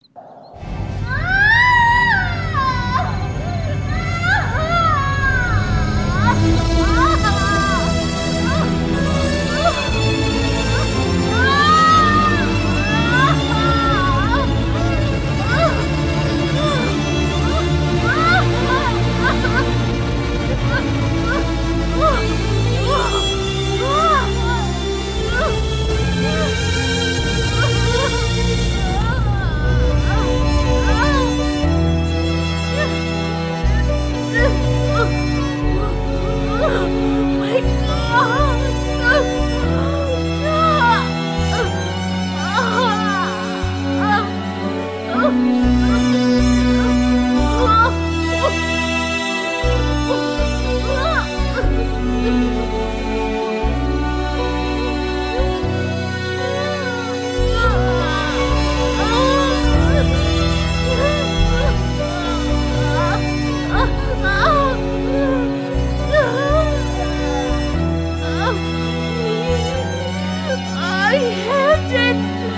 I hate it.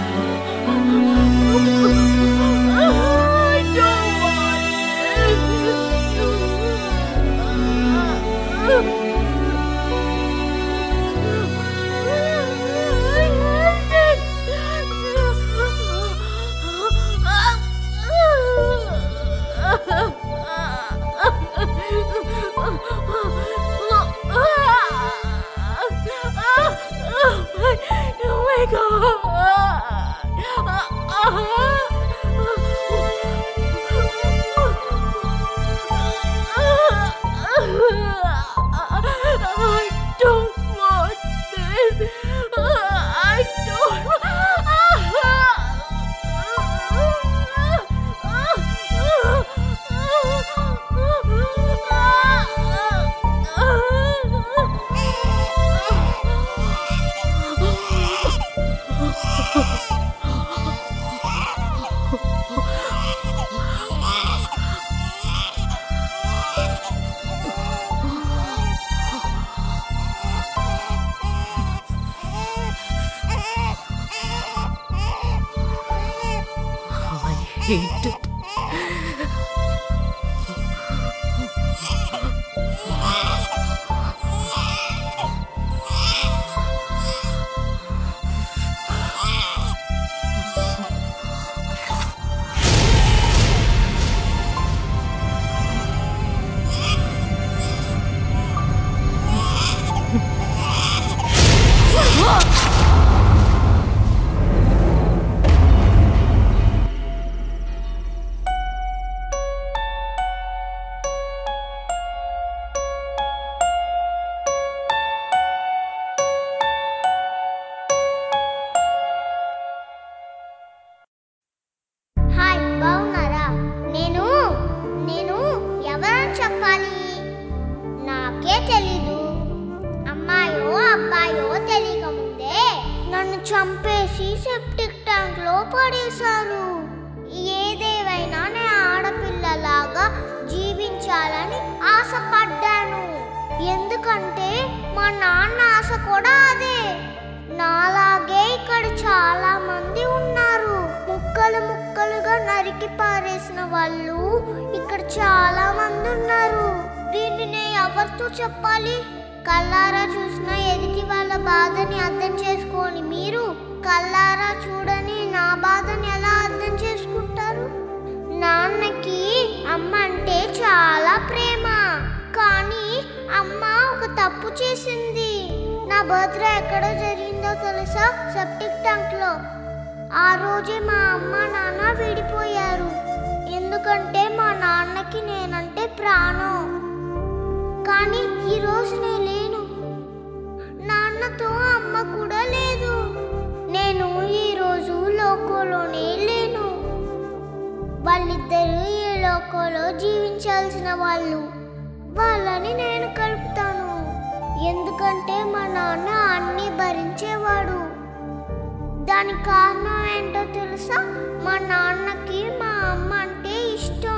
I don't want it. Oh my god! I don't want this. I I hate it. Hi బాగున్నారా నేను నేను ఎవరని చెప్పాలి నాకే తెలీదు అమ్మాయో అబ్బాయో తెలియక ముందే నన్ను చంపేసి సెప్టిక్ ట్యాంక్ లో పడేశారు ఏదేవైనా నేను ఆడపిల్లలాగా జీవించాలని ఆశపడ్డాను ఎందుకంటే మా నాన్న ఆశ కూడా అదే నాలాగే ఇక్కడ చాలా మంది ఉన్నారు ముక్కలు ముక్కలుగా నరికి పారేసిన వాళ్ళు ఇక్కడ చాలా మంది ఉన్నారు దీన్ని నేను ఎవరితో చెప్పాలి కల్లారా చూసిన ఎదుటి వాళ్ళ బాధని అర్థం చేసుకోని మీరు కల్లారా చూడని నా బాధని ఎలా అర్థం చేసుకుంటారు నాన్నకి అమ్మ అంటే చాలా ప్రేమ కానీ అమ్మ ఒక తప్పు చేసింది నా బర్త్డే ఎక్కడో జరిగిందో తెలుసా సెప్టిక్ ట్యాంక్ లో ఆ రోజే మా అమ్మ నాన్న విడిపోయారు ఎందుకంటే మా నాన్నకి నేనంటే ప్రాణం కానీ ఈ రోజు నేను లేను నాన్నతో అమ్మ కూడా లేదు నేను ఈ రోజు లోకంలోనే లేను వాళ్ళిద్దరూ ఈ లోకంలో జీవించాల్సిన వాళ్ళు వాళ్ళని నేను కలుపుతాను ఎందుకంటే మా నాన్న అన్ని భరించేవాడు దానికి కారణం ఏంటో తెలుసా మా నాన్నకి మా అమ్మ అంటే ఇష్టం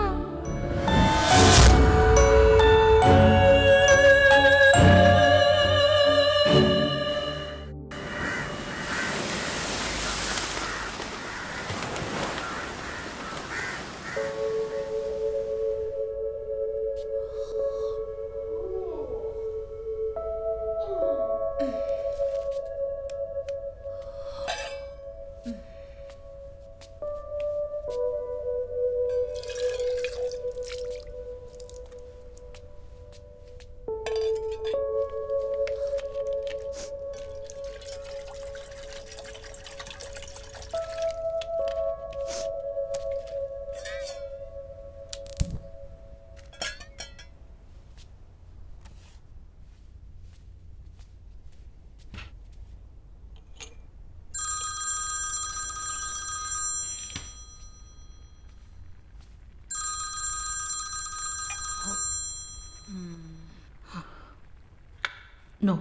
నో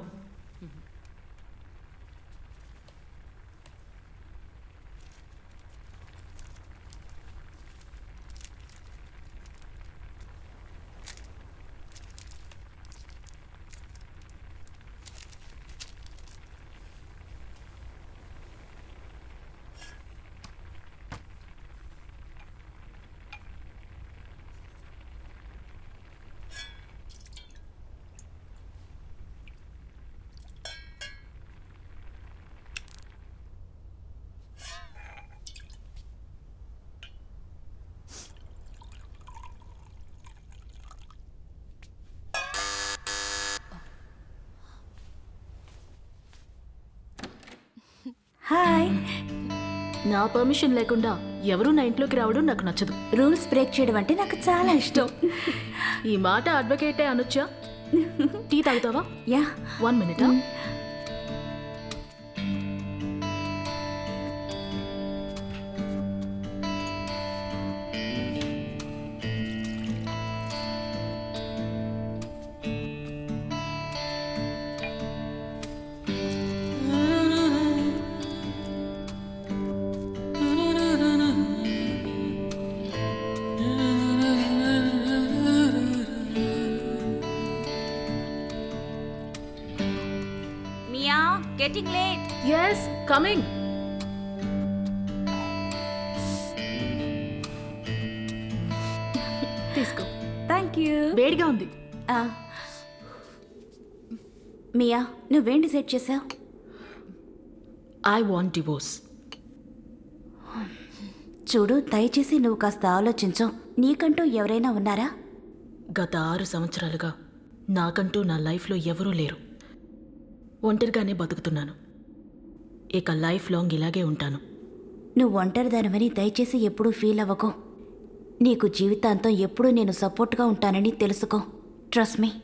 హాయ్ నా పర్మిషన్ లేకుండా ఎవరు నా ఇంట్లోకి రావడం నాకు నచ్చదు రూల్స్ బ్రేక్ చేయడం అంటే నాకు చాలా ఇష్టం ఈ మాట అడ్వకేటే అనొచ్చా టీ తాగుతావా yeah one minute Mia getting late yes coming తీసుకో థ్యాంక్ యూ వేడిగా ఉంది మియా నువ్వేం డిసైడ్ చేసావు ఐ వాంట్ డివోర్స్ చూడు దయచేసి నువ్వు కాస్త ఆలోచించు నీకంటూ ఎవరైనా ఉన్నారా గత ఆరు సంవత్సరాలుగా నాకంటూ నా లైఫ్లో ఎవరూ లేరు ఒంటరిగానే బతుకుతున్నాను ఇక లైఫ్ లాంగ్ ఇలాగే ఉంటాను నువ్వు ఒంటరిదానమని దయచేసి ఎప్పుడూ ఫీల్ అవ్వకు నీకు జీవితాంతం ఎప్పుడూ నేను సపోర్ట్గా ఉంటానని తెలుసుకో ట్రస్ట్ మీ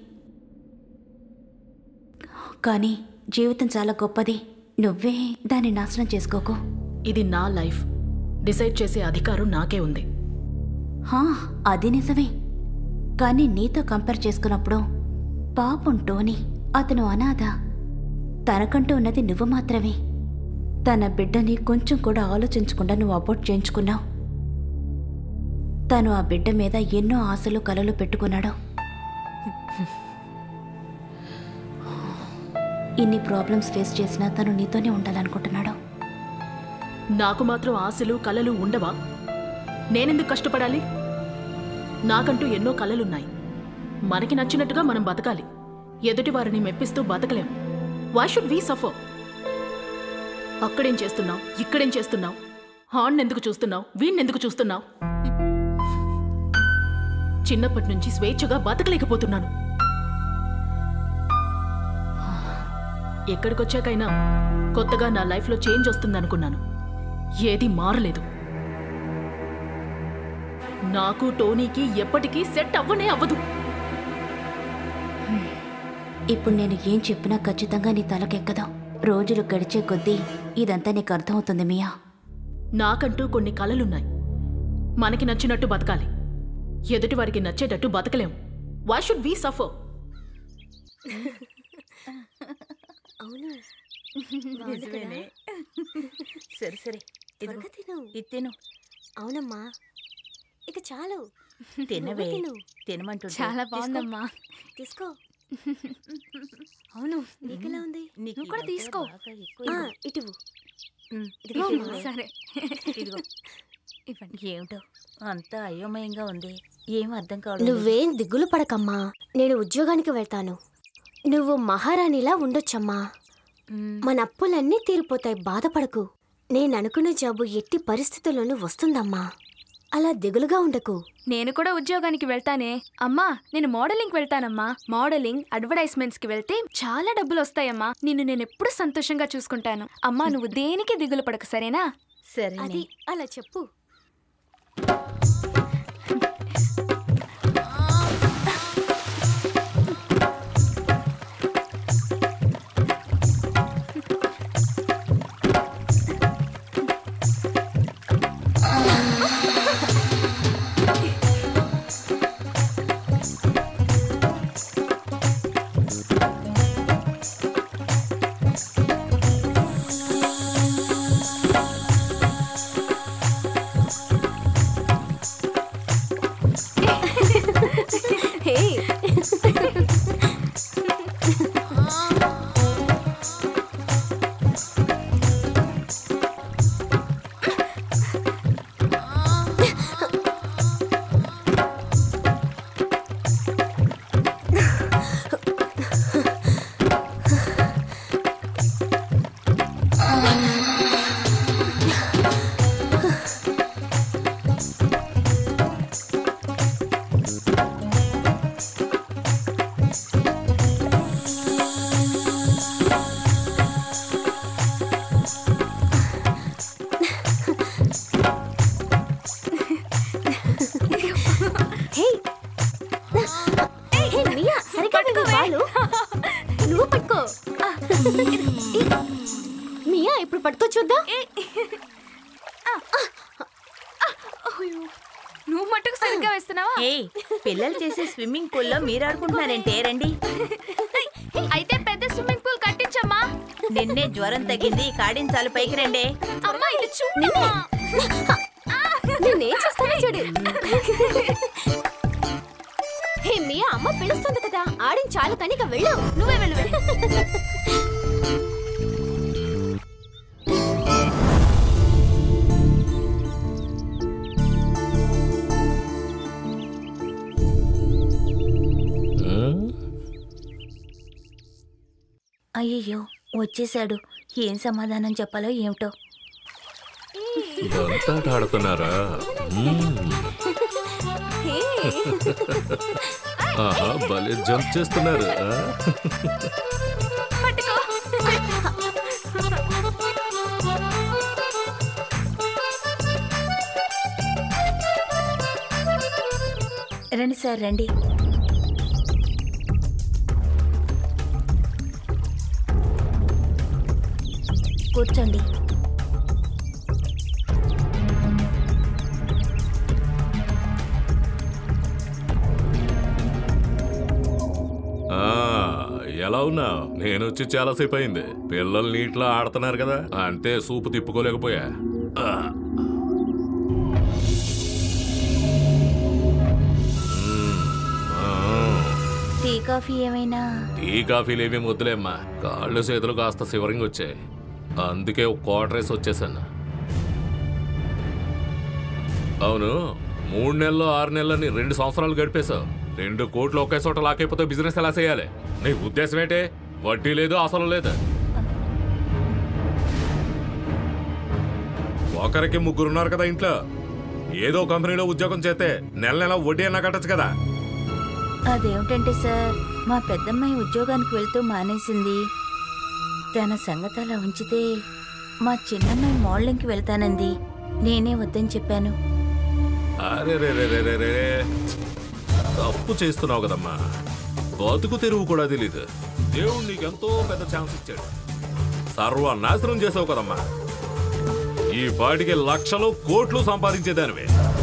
కానీ జీవితం చాలా గొప్పది నువ్వే దాన్ని నాశనం చేసుకోకు ఇది నా లైఫ్ డిసైడ్ చేసే అధికారం నాకే ఉంది హా అది నిజమే కానీ నీతో కంపేర్ చేసుకున్నప్పుడు పాపం టోనీ అతను అనాథ తనకంటూ ఉన్నది నువ్వు మాత్రమే తన బిడ్డని కొంచెం కూడా ఆలోచించకుండా నువ్వు అబౌట్ చేయించుకున్నావు తను ఆ బిడ్డ మీద ఎన్నో ఆశలు కలలు పెట్టుకున్నాడు ఇన్ని ప్రాబ్లమ్స్ ఫేస్ చేసినా తను నీతోనే ఉండాలనుకుంటున్నాడు నాకు మాత్రం ఆశలు కలలు ఉండవా నేనెందుకు కష్టపడాలి నాకంటూ ఎన్నో కలలున్నాయి మనకి నచ్చినట్టుగా మనం బతకాలి ఎదుటి వారిని మెప్పిస్తూ బతకలేం వై షుడ్ వీ సఫర్ అక్కడేం చేస్తున్నావు ఇక్కడేం చేస్తున్నావు హార్న్ ఎందుకు చూస్తున్నావు వీణ్ణెందుకు చూస్తున్నావు చిన్నప్పటి నుంచి స్వేచ్ఛగా బతకలేకపోతున్నాను ఎక్కడికొచ్చాకైనా కొత్తగా నా లైఫ్లో చేంజ్ వస్తుందనుకున్నాను ఏది మారలేదు నాకు టోనీకి ఎప్పటికీ సెట్ అవ్వనే అవ్వదు ఇప్పుడు నేను ఏం చెప్పినా ఖచ్చితంగా నీ తలకెక్కదు రోజులు గడిచే కొద్దీ ఇదంతా నీకు అర్థమవుతుంది మియా నాకంటూ కొన్ని కలలున్నాయి మనకి నచ్చినట్టు బతకాలి ఎదుటి వారికి నచ్చేటట్టు బతకలేం వై షుడ్ వీ సఫర్ అవును నిజమేనే సరే సరే ఇదిగో, త్వరగా తిను ఇది తిను అవునమ్మా ఇక చాలు తినవే నువ్వు తిను. తినమంటుంటే చాలా బాగుందమ్మా తీసుకో అవును నీకెలా ఉంది నీకు నువ్వు కూడా ఇదంతా తీసుకో. బాగా ఎక్కువ ఆ, ఇవ్వు. ఇటువు ఉమ్, ఇదిగో ఇదిగో. అమ్మా. సరే ఇదిగో ఇవ్వండి ఏమిటో అంతా అయోమయంగా ఉంది ఏం అర్థం కావడం లేదు. నువ్వేం దిగులు పడకమ్మా నేను ఉద్యోగానికి వెళ్తాను నువ్వు మహారాణిలా ఉండొచ్చమ్మా ఉమ్, మన అప్పులన్నీ తీరిపోతాయి బాధపడకు నేను అనుకున్న జాబు ఎట్టి పరిస్థితుల్లోనూ వస్తుందమ్మా అలా దిగులుగా ఉండకు నేను కూడా ఉద్యోగానికి వెళ్తానే అమ్మా నేను మోడలింగ్ వెళ్తానమ్మా మోడలింగ్ అడ్వర్టైజ్మెంట్స్ కి వెళ్తే చాలా డబ్బులు వస్తాయమ్మా నిన్ను నేను ఎప్పుడు సంతోషంగా చూసుకుంటాను అమ్మా నువ్వు దేనికి దిగులు పడక సరేనా సరేనే అది అలా చెప్పు మియా ఇప్పుడు పట్టుకో చూద్దాం నువ్వు మట్టుకు సరిగ్గా వేస్తున్నావా ఏయ్ పిల్లలు చేసే స్విమ్మింగ్ పూల్లో మీరు ఆడుకుంటున్నారంటే రండి అయితే పెద్ద స్విమ్మింగ్ పూల్ కట్టించమ్మా నిన్నే జ్వరం తగ్గింది కాడించాలు పైకి రండి అమ్మా ఇది చూడు నేనేం చేస్తానో చూడు హే మియా అమ్మ పిలుస్తుంది కదా ఆడిన చాలు కానీ ఇక వెళ్ళు నువ్వే వెళ్ళు వెళ్ళు. అయ్యయ్యో వచ్చేసాడు ఏం సమాధానం చెప్పాలో ఏమిటో బంతాట ఆడుతున్నారా మ్మ్. ఆహా భలే జంప్ చేస్తున్నారు ఆ? పట్టుకో రండి సార్ రండి కూర్చోండి ఆ, ఎలా ఉన్నావు నేను వచ్చి చాలాసేపు అయింది పిల్లలు నీటిలో ఆడుతున్నారు కదా అంతే సూపు తిప్పుకోలేకపోయా ఆ. మ్మ్. ఆ. టీ కాఫీ ఏమైనా టీ కాఫీలు ఏమీ వద్దులేమ్మా కాళ్ళు చేతులు కాస్త శివరింగ్ వచ్చాయి అందుకే ఒక క్వార్టరేస్ వచ్చేసాను అవును మూడు నెలలు ఆరు నెలలని రెండు సంవత్సరాలు గడిపేశావు రెండు కోట్లు ఒకే చోట లాకైపోతే బిజినెస్ ఎలా చేయాలి నీ ఉద్దేశం ఏంటి వడ్డీ లేదు అసలు లేదు ఒకరికి ముగ్గురు ఉన్నారు కదా ఇంట్లో ఏదో కంపెనీలో ఉద్యోగం చేస్తే నెల నెల వడ్డీ అన్నా కట్టచ్చు కదా అదేమిటంటే సార్ మా పెద్దమ్మాయి ఉద్యోగానికి వెళ్తూ మానేసింది తన సంగతి అలా ఉంచితే మా చిన్నమ్మాయి మోడలింగ్కి వెళ్తానంది నేనే వద్దని చెప్పాను అరే రే రే రే రే రే రే. తప్పు చేస్తున్నావు కదమ్మా బతుకు తెరువు కూడా తెలీదు దేవుడు నీకు ఎంతో పెద్ద ఛాన్స్ ఇచ్చాడు సర్వనాశనం చేసావు కదమ్మా ఈ పాటికి లక్షలు కోట్లు సంపాదించేదానివే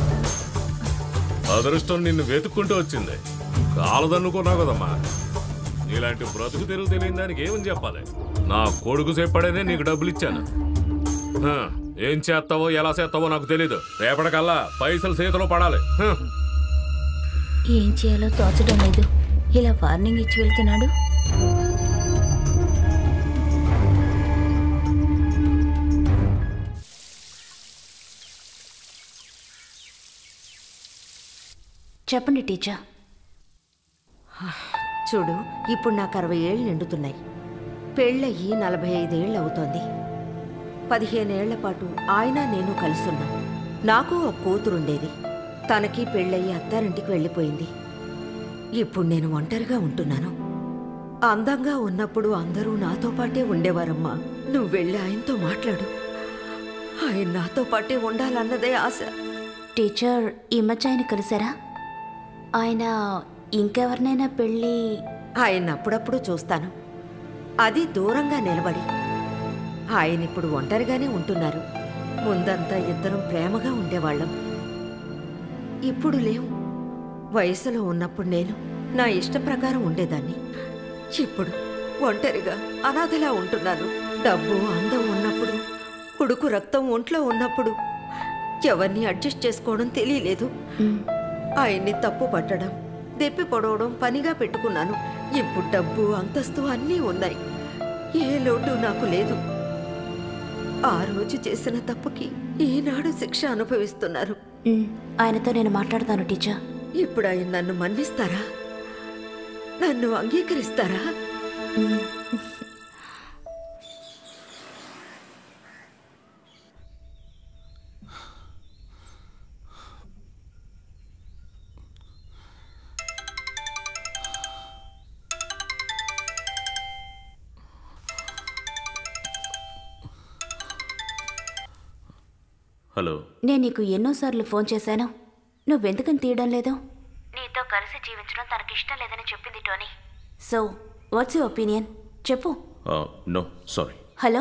అదృష్టం నిన్ను వెతుక్కుంటూ వచ్చింది కాలదన్నుకున్నావు కదమ్మా ఇలాంటి బ్రతుకు తెరువు తెలియని దానికి ఏమని చెప్పాలి నా కొడుకు చెప్పాడనే నీకు డబ్బులు ఇచ్చాను హ, ఏం చేస్తావో ఎలా చేస్తావో నాకు తెలీదు రేపటికల్లా పైసలు చేతిలో పడాలి హ. ఏం చేయాలో తోచడం లేదు ఇలా వార్నింగ్ ఇచ్చి వెళ్తున్నాడు చెప్పండి టీచర్ చూడు ఇప్పుడు నాకు అరవై ఏళ్ళు నిండుతున్నాయి పెళ్ళయ్యి నలభై ఐదేళ్ళు అవుతోంది పదిహేనేళ్ల పాటు ఆయన నేను కలుసున్నాం నాకు ఒక కూతురుండేది తనకి పెళ్ళయ్యి అత్తారింటికి వెళ్ళిపోయింది ఇప్పుడు నేను ఒంటరిగా ఉంటున్నాను అందంగా ఉన్నప్పుడు అందరూ నాతో పాటే ఉండేవారమ్మా నువ్వు వెళ్ళి ఆయనతో మాట్లాడు ఆయన నాతో పాటే ఉండాలన్నదే ఆశ టీచర్ ఈ మధ్య ఆయన కలిసారా ఆయన ఇంకెవరినైనా పెళ్ళి ఆయన అప్పుడప్పుడు చూస్తాను అది దూరంగా నిలబడి ఆయన ఇప్పుడు ఒంటరిగానే ఉంటున్నారు ముందంతా ఇద్దరం ప్రేమగా ఉండేవాళ్ళం ఇప్పుడు లేవు వయసులో ఉన్నప్పుడు నేను నా ఇష్ట ప్రకారం ఉండేదాన్ని ఇప్పుడు ఒంటరిగా అనాథలా ఉంటున్నాను డబ్బు అందం ఉన్నప్పుడు కొడుకు రక్తం ఒంట్లో ఉన్నప్పుడు ఎవరిని అడ్జస్ట్ చేసుకోవడం తెలియలేదు మ్, ఆయన్ని తప్పు పట్టడం దెప్పి పొడవడం పనిగా పెట్టుకున్నాను ఇప్పుడు డబ్బు అంతస్తు అన్నీ ఉన్నాయి ఏ లోటు నాకు లేదు ఆ రోజు చేసిన తప్పుకి ఈనాడు శిక్ష అనుభవిస్తున్నారు మ్, ఆయనతో నేను మాట్లాడతాను టీచర్ ఇప్పుడు ఆయన నన్ను మన్నిస్తారా నన్ను అంగీకరిస్తారా మ్, హలో నేను నీకు ఎన్నోసార్లు ఫోన్ చేశాను నువ్వెందుకని తీయడం లేదు నీతో కలిసి జీవించడం తనకిష్టం లేదని చెప్పింది Tony so what's you opinion చెప్పు నో సారీ హలో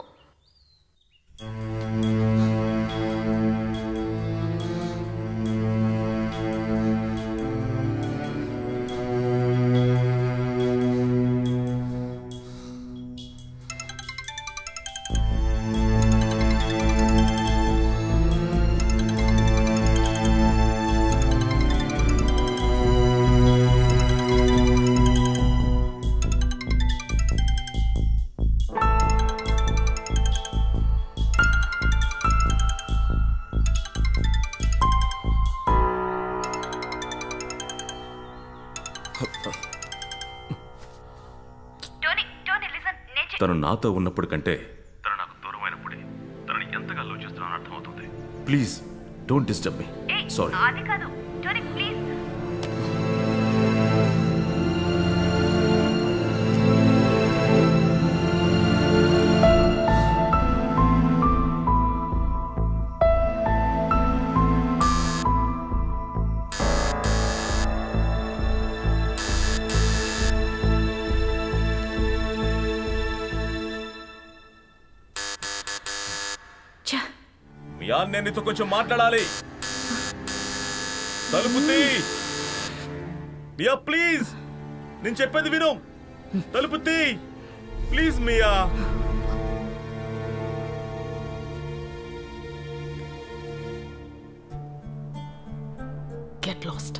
తను నాతో ఉన్నప్పుడు కంటే తను నాకు దూరం అయినప్పుడే తనని ఎంతగా ఆలోచిస్తున్నాను అర్థమవుతుంది please don't disturb me sorry ఛ! మీ ఆన్ నేను నీతో కొంచెం మాట్లాడాలి తలుపు తీ మియా ప్లీజ్ నేను చెప్పేది విను తలుపు తీ please Mia get lost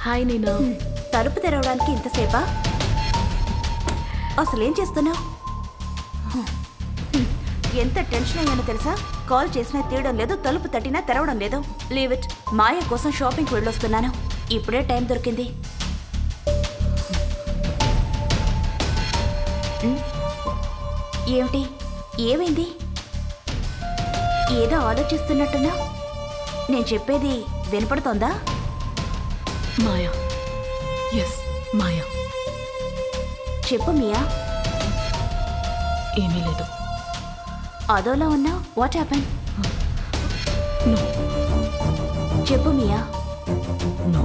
hi నేను తలుపు తెరవడానికి ఇంతసేపా అసలు ఏం చేస్తున్నావు ఎంత టెన్షన్ అయ్యానో తెలుసా కాల్ చేసినా తీయడం లేదు తలుపు తట్టినా తెరవడం లేదు లీవ్ ఇట్ మాయ కోసం షాపింగ్కి వెళ్ళొస్తున్నాను ఇప్పుడే టైం దొరికింది ఉమ్, ఏమిటి ఏమైంది ఏదో ఆలోచిస్తున్నట్టున్నా నేను చెప్పేది వినపడుతోందా మాయా ఎస్ మాయా చెప్పు మియా ఏమీ లేదు అదోలా ఉన్నా వాట్ హ్యాపన్ నో చెప్పు మియా నో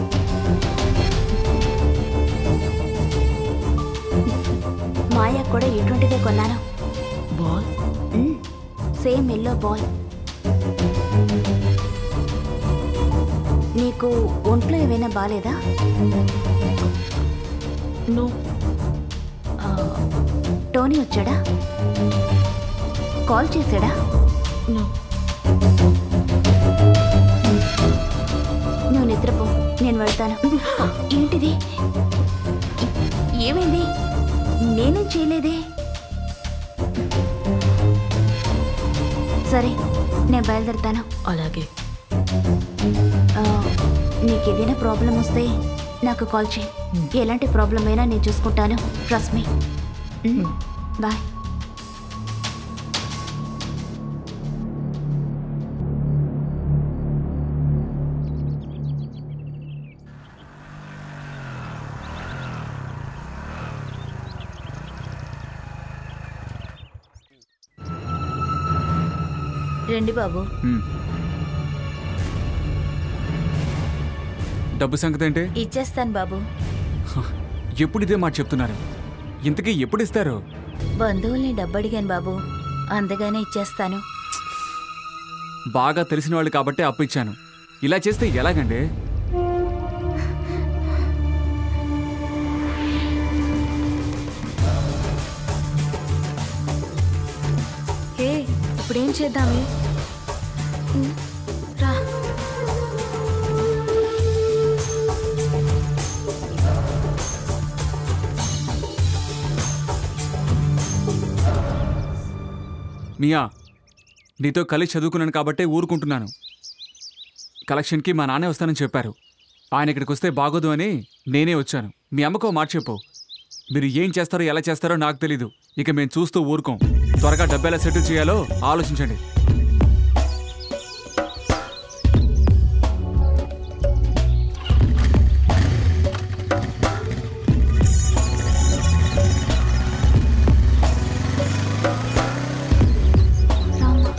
మాయా కూడా ఇటువంటిదే కొన్నాను ball hmm. Same yellow ball నీకు ఒంట్లో ఏమైనా బాగాలేదా నో ఆ, టోనీ వచ్చాడా కాల్ చేశాడా నో నువ్వు నిద్రపో నేను వెళ్తాను ఏంటిది ఏమైంది నేనేం చేయలేదే సరే నేను బయలుదేరుతాను అలాగే ఆ, నీకు ఏదైనా ప్రాబ్లం వస్తే నాకు కాల్ చేయి ఎలాంటి ప్రాబ్లం అయినా నేను చూసుకుంటాను ట్రస్ట్ మీ బాయ్ రండి బాబు మ్మ్. డబ్బు సంగతి ఏంటి ఇచ్చేస్తాను బాబు ఎప్పుడు ఇదే మాట చెప్తున్నారు ఇంతకీ ఎప్పుడు ఇస్తారు బంధువుల్ని డబ్బు అడిగాను బాబు అందగానే ఇచ్చేస్తాను బాగా తెలిసిన వాళ్ళు కాబట్టి అప్పు ఇచ్చాను ఇలా చేస్తే ఎలాగండి హే ఇప్పుడేం చేద్దామే ఉమ్, రా మియా నీతో కలిసి చదువుకున్నాను కాబట్టే ఊరుకుంటున్నాను కలెక్షన్కి మా నాన్నే వస్తానని చెప్పారు ఆయన ఇక్కడికి వస్తే బాగోదు అని నేనే వచ్చాను మీ అమ్మకో మాట చెప్పు మీరు ఏం చేస్తారో ఎలా చేస్తారో నాకు తెలీదు ఇక మేము చూస్తూ ఊరుకోం త్వరగా డబ్బు ఎలా సెటిల్ చేయాలో ఆలోచించండి రామ్మా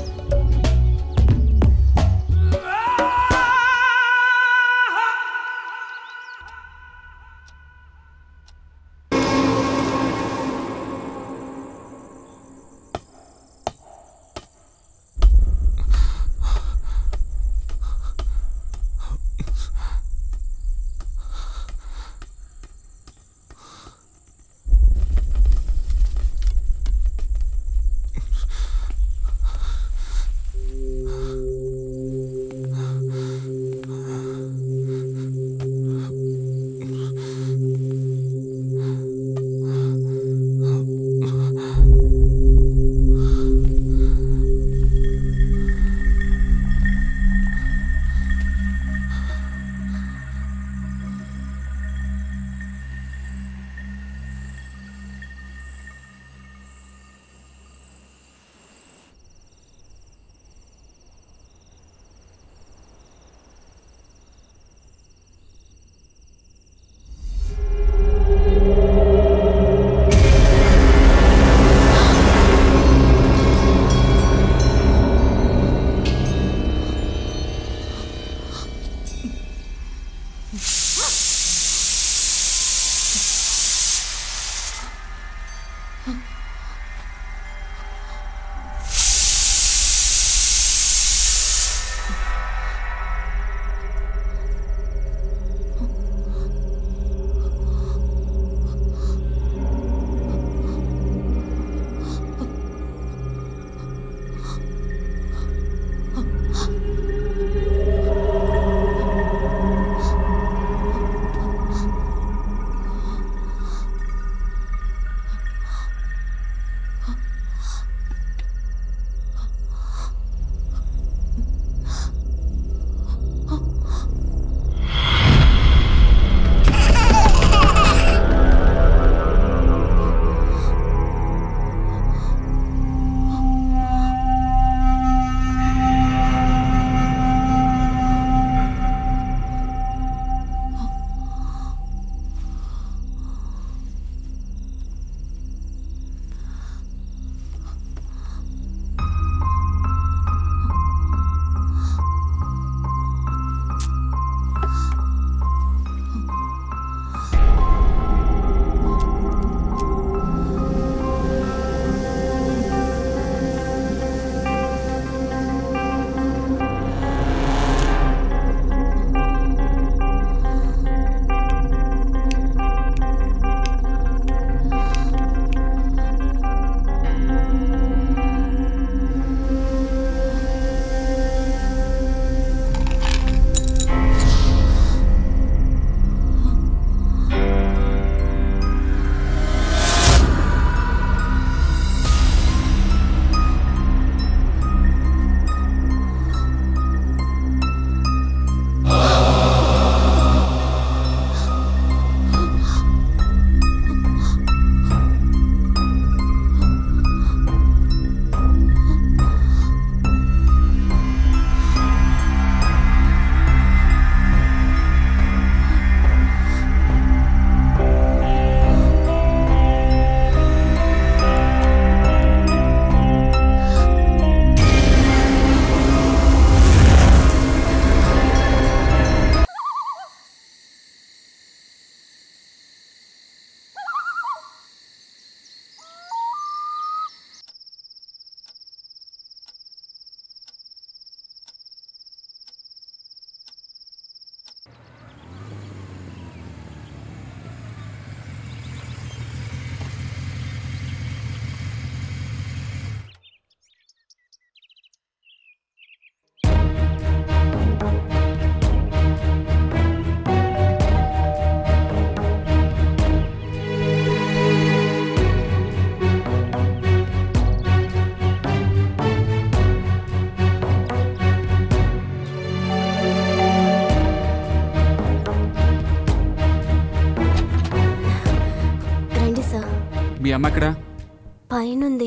అమ్మ ఎక్కడ పైనుంది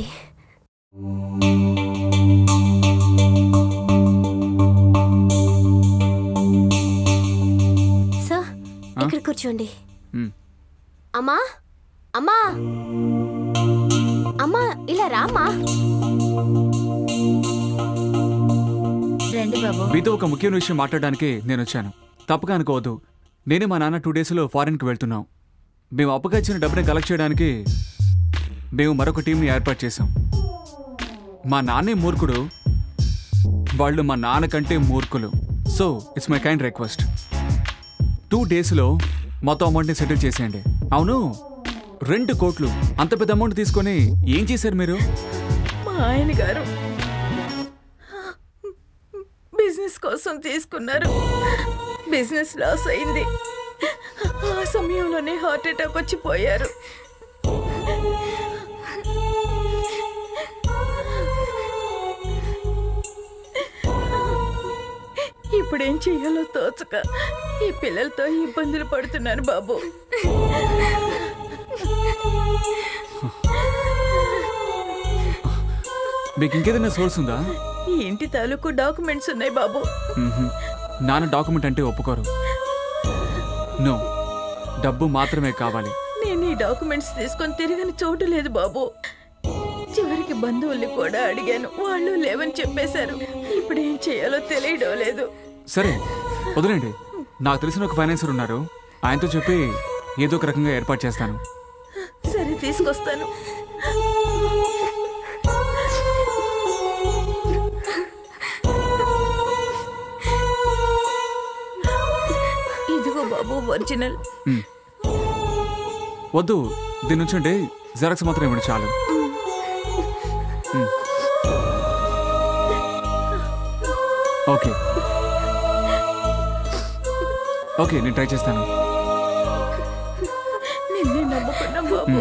సార్ ఇక్కడ కూర్చోండి మ్. అమ్మా అమ్మా అమ్మా ఇలా రామ్మా రండి బాబు మీతో ఒక ముఖ్యమైన విషయం మాట్లాడడానికి నేను వచ్చాను తప్పగా అనుకోవద్దు నేను మా నాన్న టూ డేస్లో ఫారెన్కి వెళ్తున్నాం మేము అప్పుగా ఇచ్చిన డబ్బుని కలెక్ట్ చేయడానికి మేము మరొక టీంని ఏర్పాటు చేశాం మా నాన్నే మూర్ఖుడు వాళ్ళు మా నాన్న కంటే మూర్ఖులు so it's my kind request two డేస్లో మొత్తం అమౌంట్ని సెటిల్ చేసేయండి అవును రెండు కోట్లు అంత పెద్ద అమౌంట్ తీసుకొని ఏం చేశారు మీరు మా ఆయన గారు బిజినెస్ కోసం తీసుకున్నారు బిజినెస్ లాస్ అయింది ఆ సమయంలోనే హార్ట్ అటాక్ వచ్చి పోయారు ఇప్పుడేం చెయ్యాలో తోచక ఈ పిల్లలతో ఇబ్బందులు పడుతున్నాను బాబు మీకు ఇంకేదైనా సోర్స్ ఉందా ఈ ఇంటి తాలూకు డాక్యుమెంట్స్ ఉన్నాయి బాబు మ్మ్హ. నాన్న డాక్యుమెంట్ అంటే ఒప్పుకోరు నో డబ్బు మాత్రమే కావాలి నేను ఈ డాక్యుమెంట్స్ తీసుకొని తిరగని చోటు లేదు బాబు చివరికి బంధువుల్ని కూడా అడిగాను వాళ్ళు లేవని చెప్పేశారు ఇప్పుడు ఏం చేయాలో తెలియడం లేదు సరే వదిలేండి నాకు తెలిసిన ఒక ఫైనాన్సర్ ఉన్నారు ఆయనతో చెప్పి ఏదో ఒక రకంగా ఏర్పాటు చేస్తాను సరే తీసుకొస్తాను ఇదిగో బాబు ఒరిజినల్ మ్. వద్దు దీని నుంచండి జెరాక్స్ మాత్రం ఇవ్వండి చాలు మ్. ఓకే ఓకే నేను ట్రై చేస్తాను నిన్నే నమ్ముకున్నా బాబు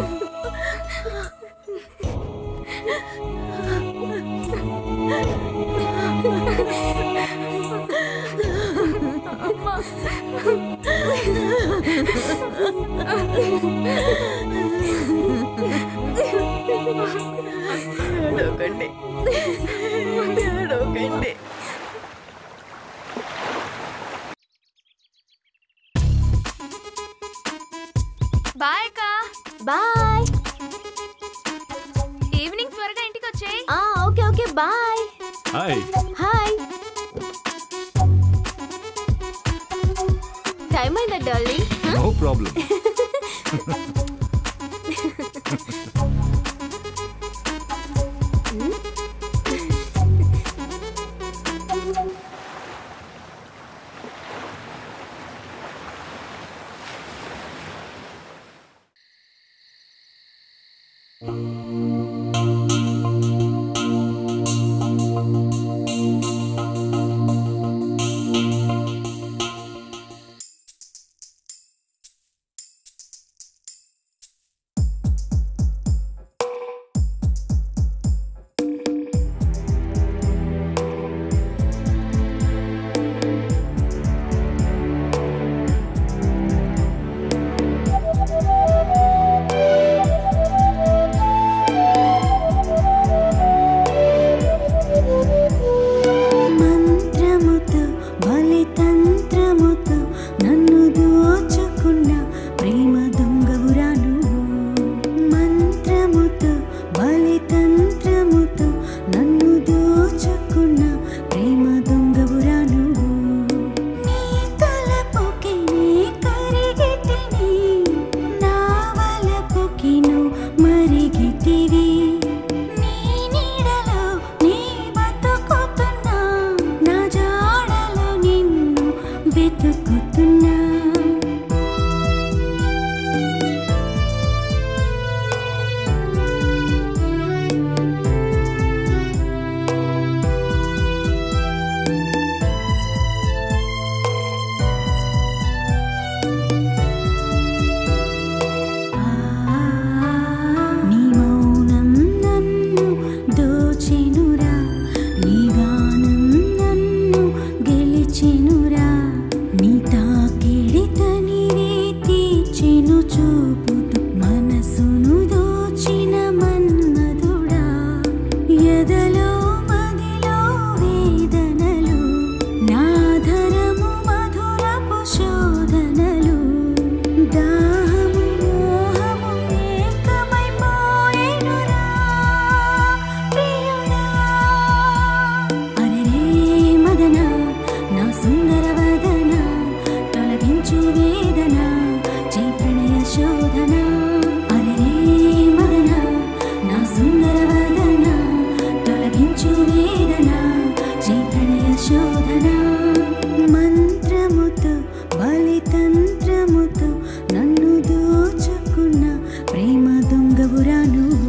ఏడవకండి ఏడవకండి బాయ్ అక్క బాయ్ ఈవినింగ్ త్వరగా ఇంటికి వచ్చేయ్ ఆ okay okay bye hi hi time అయిందా డార్లింగ్ నో ప్రాబ్లం సుందరవదన తొలగించు వేదన శ్రీ ప్రణయ శోధన మంత్రముతో బలితంత్రముతో నన్ను దోచుకున్న ప్రేమ దొంగవురా నువ్వు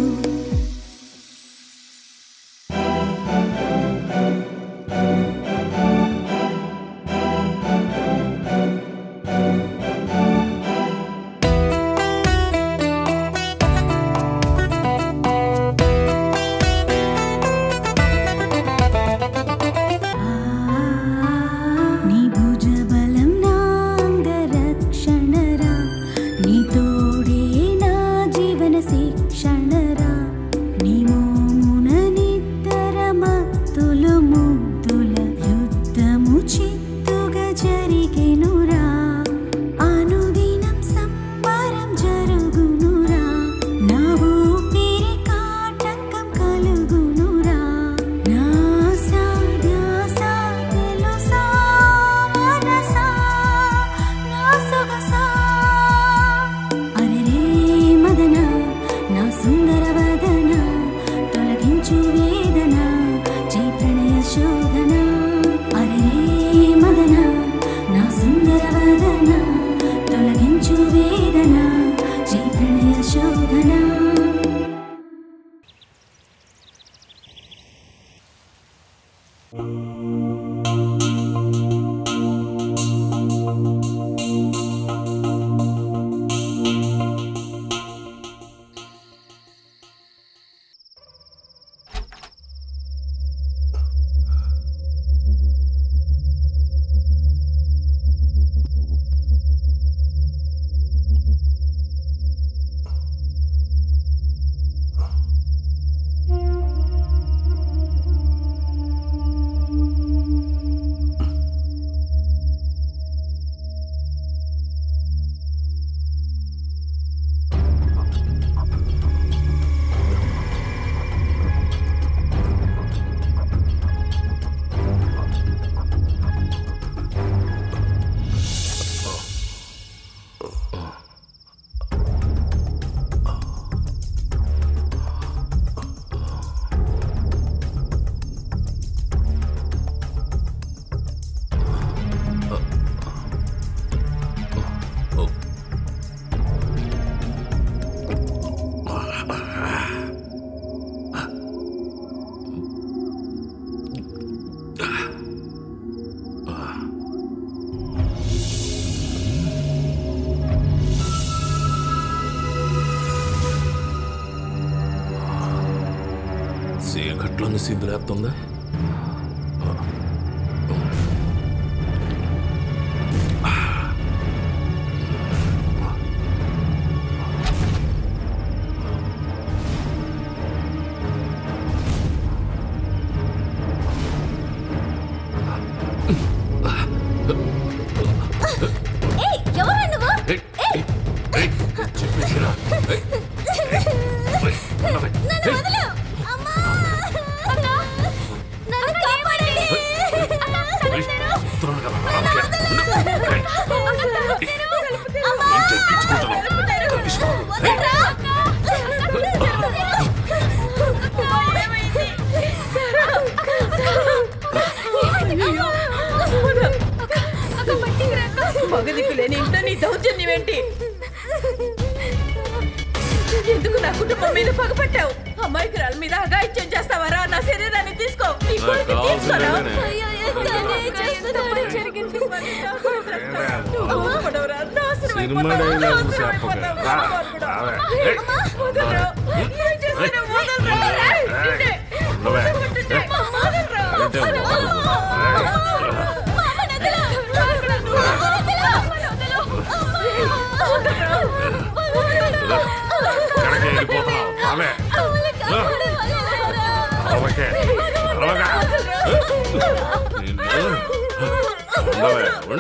నీ భుజబలం నాంగరక్షణరా నీ తోడే నా జీవన శిక్షణరా నీ మోమున నిద్దర మత్తులు ముద్దుల యుద్ధము చిత్తుగా జరిగెనురా అనుదినం సంబరం జరుగునురా నా ఊపిరి కాటంకం కలుగునురా నా సాధ్యాస తెలుసా మనసా నా సొగసా అరెరే మదన నా సుందర వదన తొలగించు వేదన జై ప్రణయ శోధన అరెరే మదన నా సుందర వదన తొలగించు వేదన జై ప్రణయ శోధన చీకట్లోని సింధులేస్తుందా ఎవరు నువ్వు చెప్పేసిరా నన్ను వదలు అమ్మా అక్క నన్ను కాపాడండి మగదిక్కు లేని ఇంట్లో నీ దౌర్జన్యం ఏంటి ఎందుకు నా కుటుంబం మీద పగపట్టావు అమాయకురాల మీద అగాయిత్యం చేస్తావరా నా శరీరాన్ని తీసుకో నీ కొడుకు తీసుకోరా అయ్యో ఎంత చేస్తున్నాడు జరిగింది నువ్వు బాగుపడవురా, నాశనం సినిమా అయిపోతావు, డైలాగ్ నాశనం చెప్పక అయిపోతావు, రా, బాగుపడవు. రావే. అమ్మా, వదలరా. ఏం చేస్తున్నావు? వదలరా. నిన్నే. నువ్వే. నిన్నే. వదలరా. అంటే ఎక్కడికి వెళ్ళిపోతున్నావు రావే అరవకే అరవగా నిన్ను ఉండవే ఉండ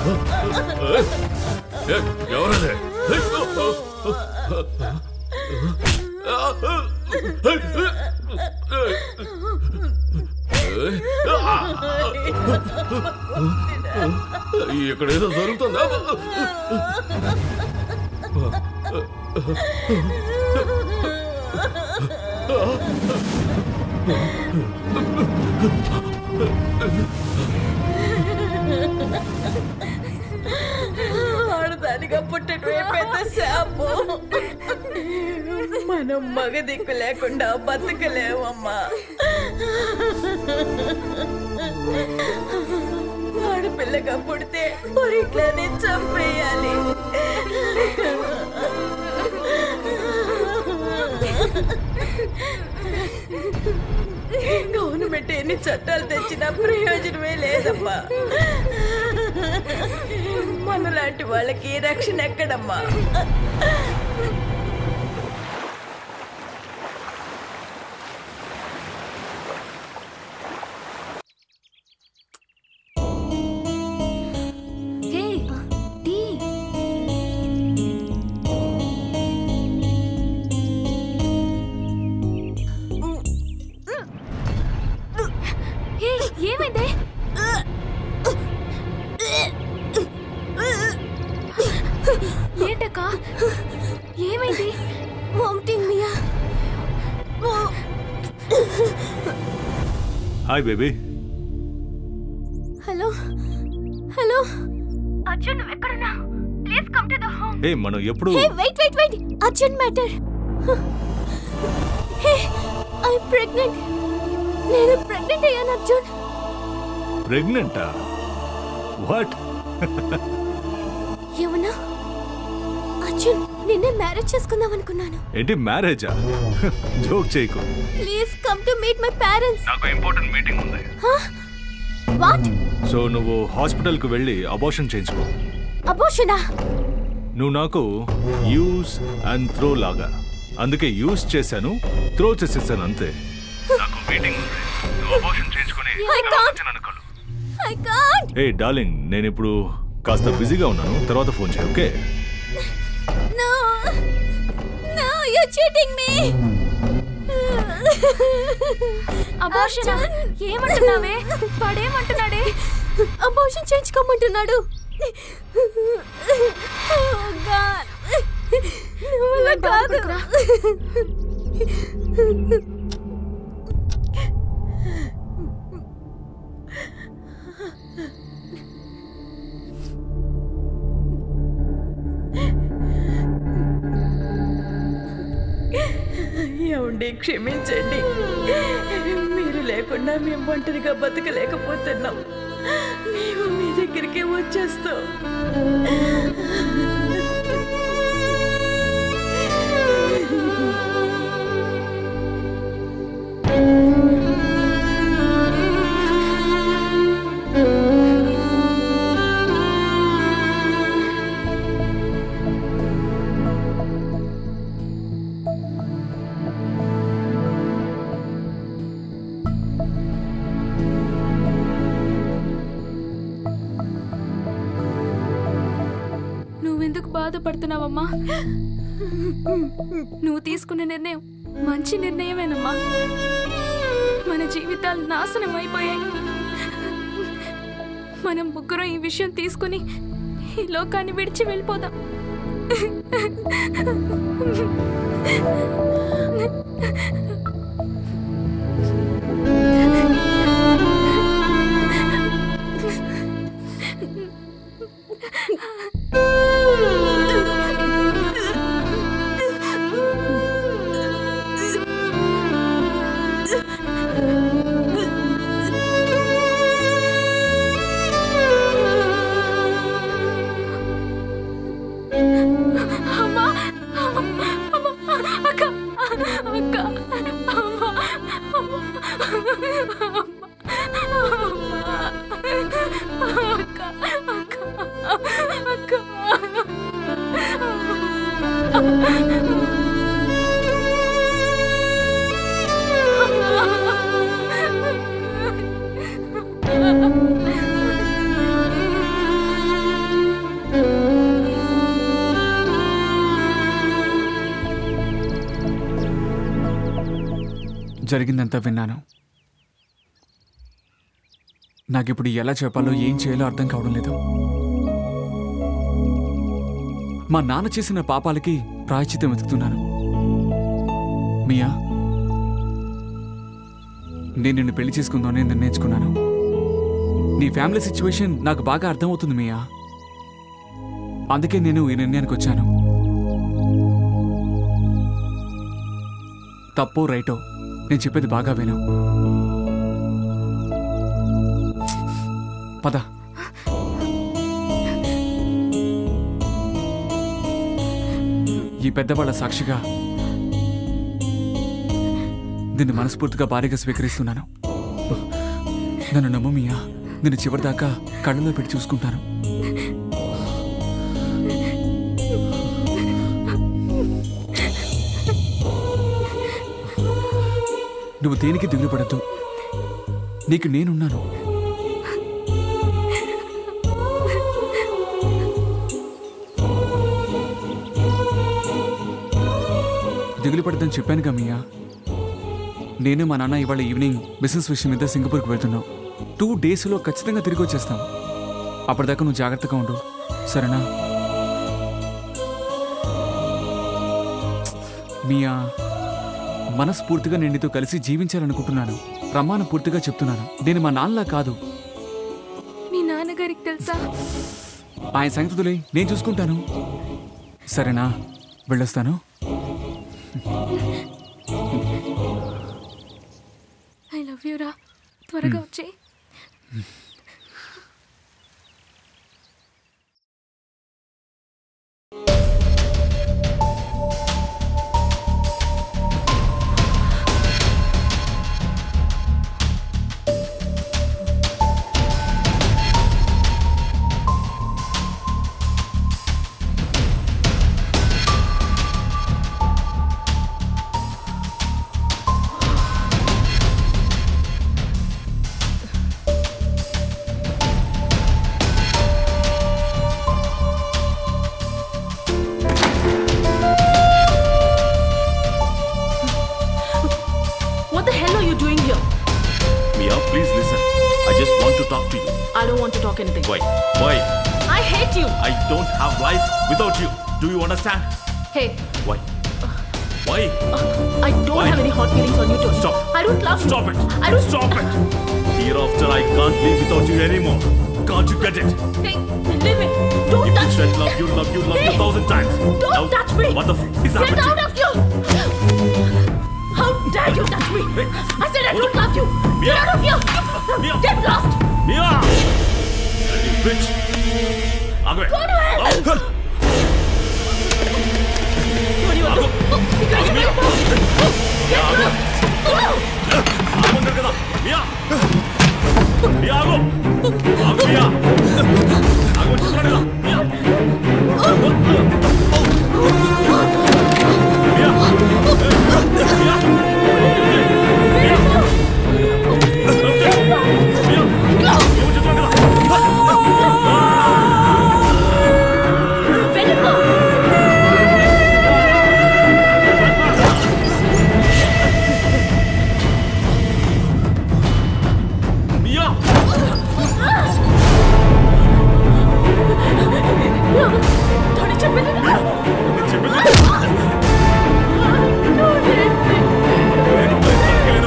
ఏ, ఎవరది ఇక్కడ ఏదో జరుగుతుందా ఆడదానిగా పుట్టినవే పెద్ద శాపం మనం మగ దిక్కు లేకుండా బతకలేమమ్మా ఆడపిల్లగా పుడితే పొరిట్లోనే చంపేయాలి గవర్నమెంట్ ఎన్ని చట్టాలు తెచ్చినా ప్రయోజనమే లేదమ్మా మనలాంటి వాళ్ళకి రక్షణ ఎక్కడమ్మా హే టీ హే ఏమైంది ఏంటక్క ఏమైంది vomiting Mia hi baby hello hello Arjun నువ్వు ఎక్కడున్నా please come to the home ఏ మనం ఎప్పుడు hey wait wait wait urgent matter hey I pregnant నేను ప్రెగ్నెంట్ అయ్యాను అర్జున్ ప్రెగ్నెంటా వాట్ ఏమన్నా అర్జున్ నిన్నే మ్యారేజ్ చేసుకుందాం అనుకున్నాను ఏంటి మ్యారేజా జోక్ చేయకు please come to meet my parents నాకు ఇంపార్టెంట్ మీటింగ్ ఉంది వాట్ సో నువ్వు హాస్పిటల్కి వెళ్ళి అబార్షన్ చేయించుకో అబోషనా నువ్వు నాకు యూస్ అండ్ త్రో లాగా అందుకే యూస్ చేశాను త్రో చేసేసాను అంతే నాకు మీటింగ్ ఉంది నువ్వు అబార్షన్ చేయించుకొని I can't. ఐ కాంట్ ఏ డార్లింగ్ నేను ఇప్పుడు కాస్త బిజీగా ఉన్నాను తర్వాత ఫోన్ చేయి okay no no you cheating me abortion ఏమంటున్నావే వాడేమంటున్నాడే అబార్షన్ చేయించుకోమంటున్నాడు Oh God. నా వల్ల కాదు ఏమండి క్షమించండి మీరు లేకుండా మేము ఒంటరిగా బతకలేకపోతున్నాం మేము మీ దగ్గరికి వచ్చేస్తాం నువ్వెందుకు బాధపడుతున్నావమ్మా నువ్వు తీసుకున్న నిర్ణయం మంచి నిర్ణయమేనమ్మా మన జీవితాలు నాశనం అయిపోయాయి మనం ముగ్గురం ఈ విషయం తీసుకుని ఈ లోకాన్ని విడిచి వెళ్ళిపోదాం అమ్మా అమ్మా అక్క అక్క అమ్మా అక్క అక్క అక్క జరిగిందంతా విన్నాను నాకిప్పుడు ఎలా చెప్పాలో ఏం చేయాలో అర్థం కావడం లేదు మా నాన్న చేసిన పాపాలకి ప్రాయచిత్తం వెతుకుతున్నాను మియా నేను నిన్ను పెళ్లి చేసుకుందామని నిర్ణయించుకున్నాను నీ ఫ్యామిలీ సిచ్యువేషన్ నాకు బాగా అర్థమవుతుంది మియా అందుకే నేను ఈ నిర్ణయానికి వచ్చాను తప్పో రైటో నేను చెప్పేది బాగా విను పద ఈ పెద్దవాళ్ళ సాక్షిగా నిన్ను మనస్ఫూర్తిగా భారీగా స్వీకరిస్తున్నాను నన్ను నమ్ము మియా నేను చివరిదాకా కళ్ళలో పెట్టి చూసుకుంటాను నువ్వు దేనికి దిగులు పడద్దు నీకు నేనున్నాను దిగులు పడద్దని చెప్పానుగా మియా నేను మా నాన్న ఇవాళ ఈవినింగ్ బిజినెస్ విషయం మీద సింగపూర్కి వెళ్తున్నాం టూ డేస్లో ఖచ్చితంగా తిరిగి వచ్చేస్తాం అప్పటిదాకా నువ్వు జాగ్రత్తగా ఉండు సరేనా మియా మనస్ఫూర్తిగా నేను నీతో కలిసి జీవించాలనుకుంటున్నాను రమ్మాను పూర్తిగా చెప్తున్నాను నేను మా నాన్నలా కాదు మీ నాన్నగారికి తెలుసా ఆయన సంగతులే నేను చూసుకుంటాను సరేనా వెళ్ళొస్తాను ఐ లవ్ యూ రా త్వరగా వచ్చే What the hell are you doing here? Mia, please listen. I just want to talk to you. I don't want to talk anything. Why? Why? I hate you. I don't have life without you. Do you understand? Hey, Why? Why? I don't Why? have any hot feelings on you, Tony. Stop. I don't love you. Stop it. I don't Stop it. Hereafter, I can't live without you anymore. Can't you get it? Hey, leave me. Don't If you touch said me. love you, love you, love you a Hey, thousand times. Don't now, touch me. What the f is Get happening? out of here. How dare you touch me? I said I don't love you. Get out of here. Get lost. Mia! You bitch! Agwe! Go to hell. What do you want to do? You gotta get rid of me. Get lost. Go. ఆగమంటారు కదా మియా మియా ఆగు ఆగు మియా ఆగు చెప్తున్నాను కదా మియా మియా మియా మియా Tony, చెప్పింది మియా నేను చెప్పింది నేను బయటకెళ్ళను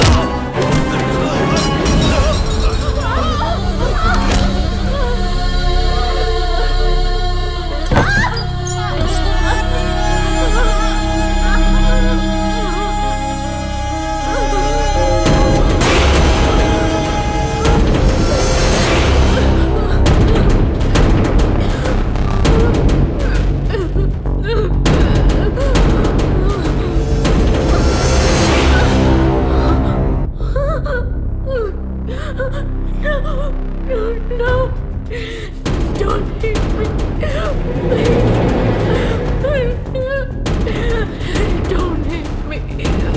No. Don't hit me. Please. Don't hit me.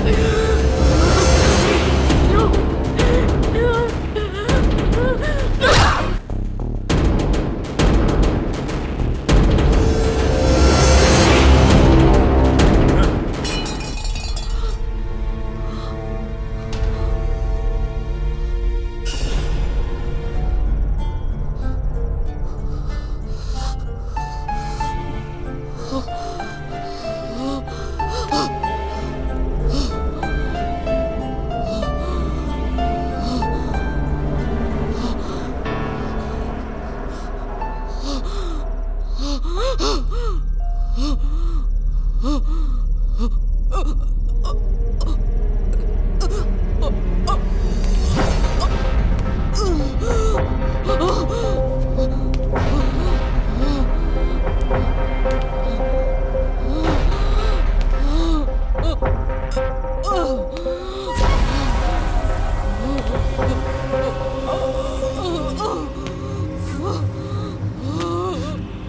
No. No.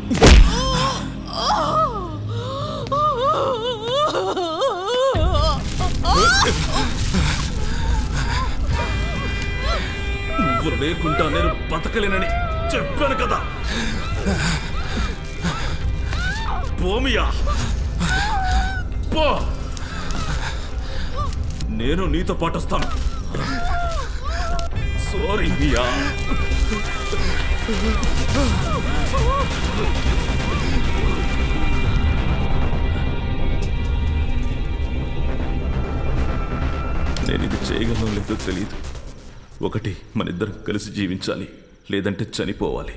నువ్వు లేకుండా నేను బతకలేనని చెప్పాను కదా పోమియా పో నేను నీతో పాటు వస్తాను సారీ మియా నేను ఇది చేయగలను లేదో తెలియదు ఒకటి మన ఇద్దరం కలిసి జీవించాలి లేదంటే చనిపోవాలి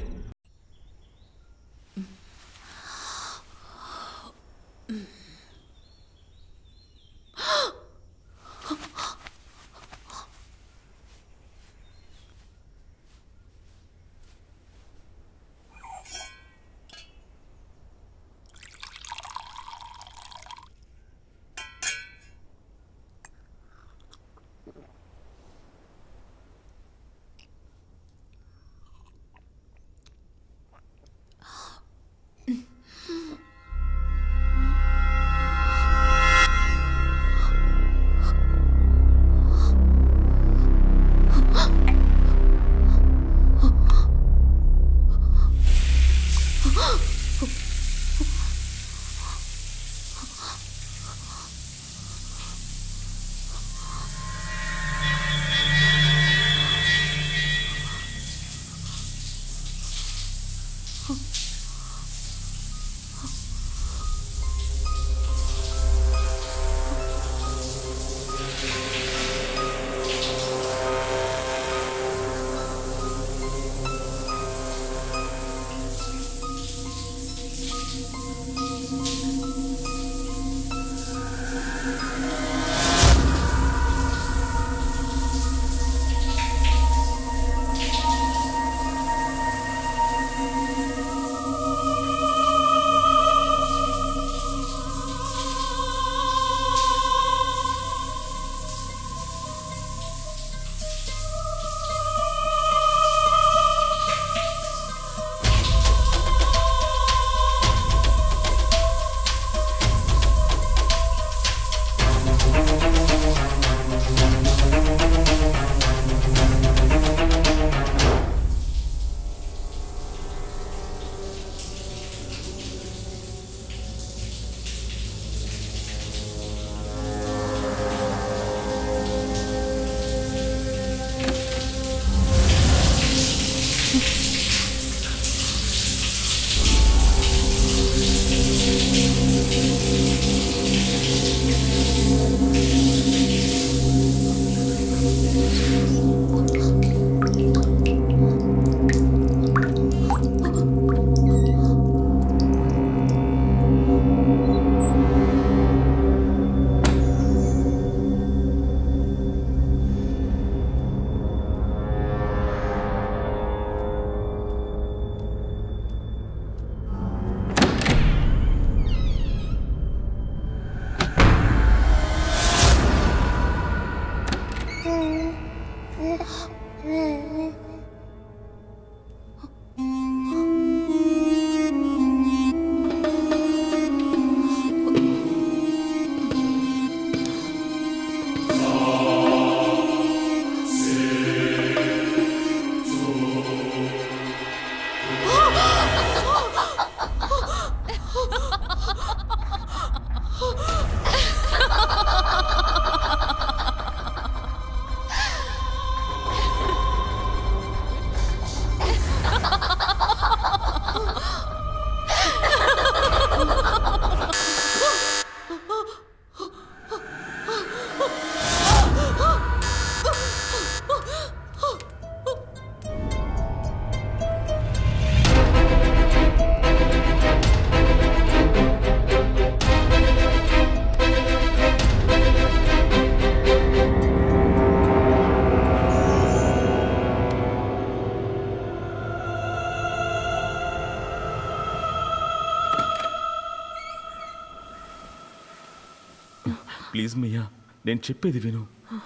ప్లీజ్ మియా నేను చెప్పేది విను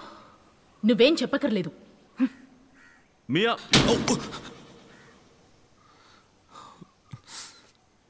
నువ్వేం చెప్పకర్లేదు మియా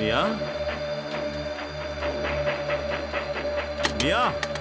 మియా మియా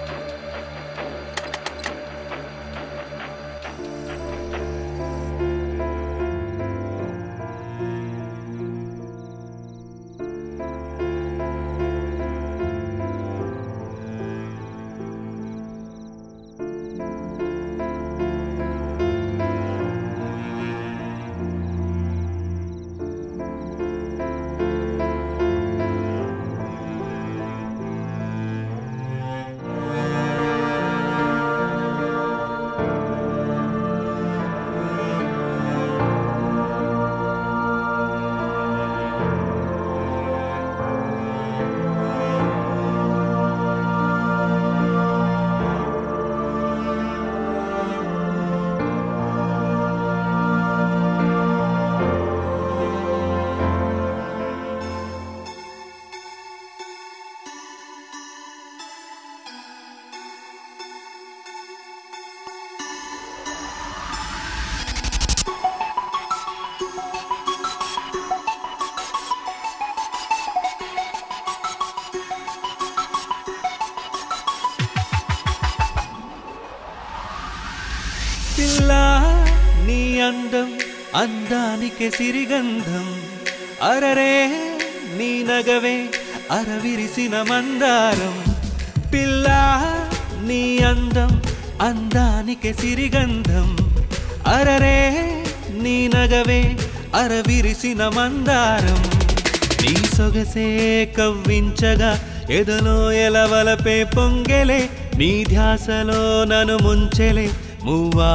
పిల్ల నీ అందం అందానికి సిరిగంధం అరరే నీ నగవే అరవిరిసిన మందారం పిల్ల నీ అందం అందానికి సిరిగంధం అరరే నీ నగవే అరవిరిసిన మందారం నీ సొగసే కవ్వించగా ఎదలో ఎలవలపే పొంగెలే నీ ధ్యాసలో నన్ను ముంచెలే మువ్వా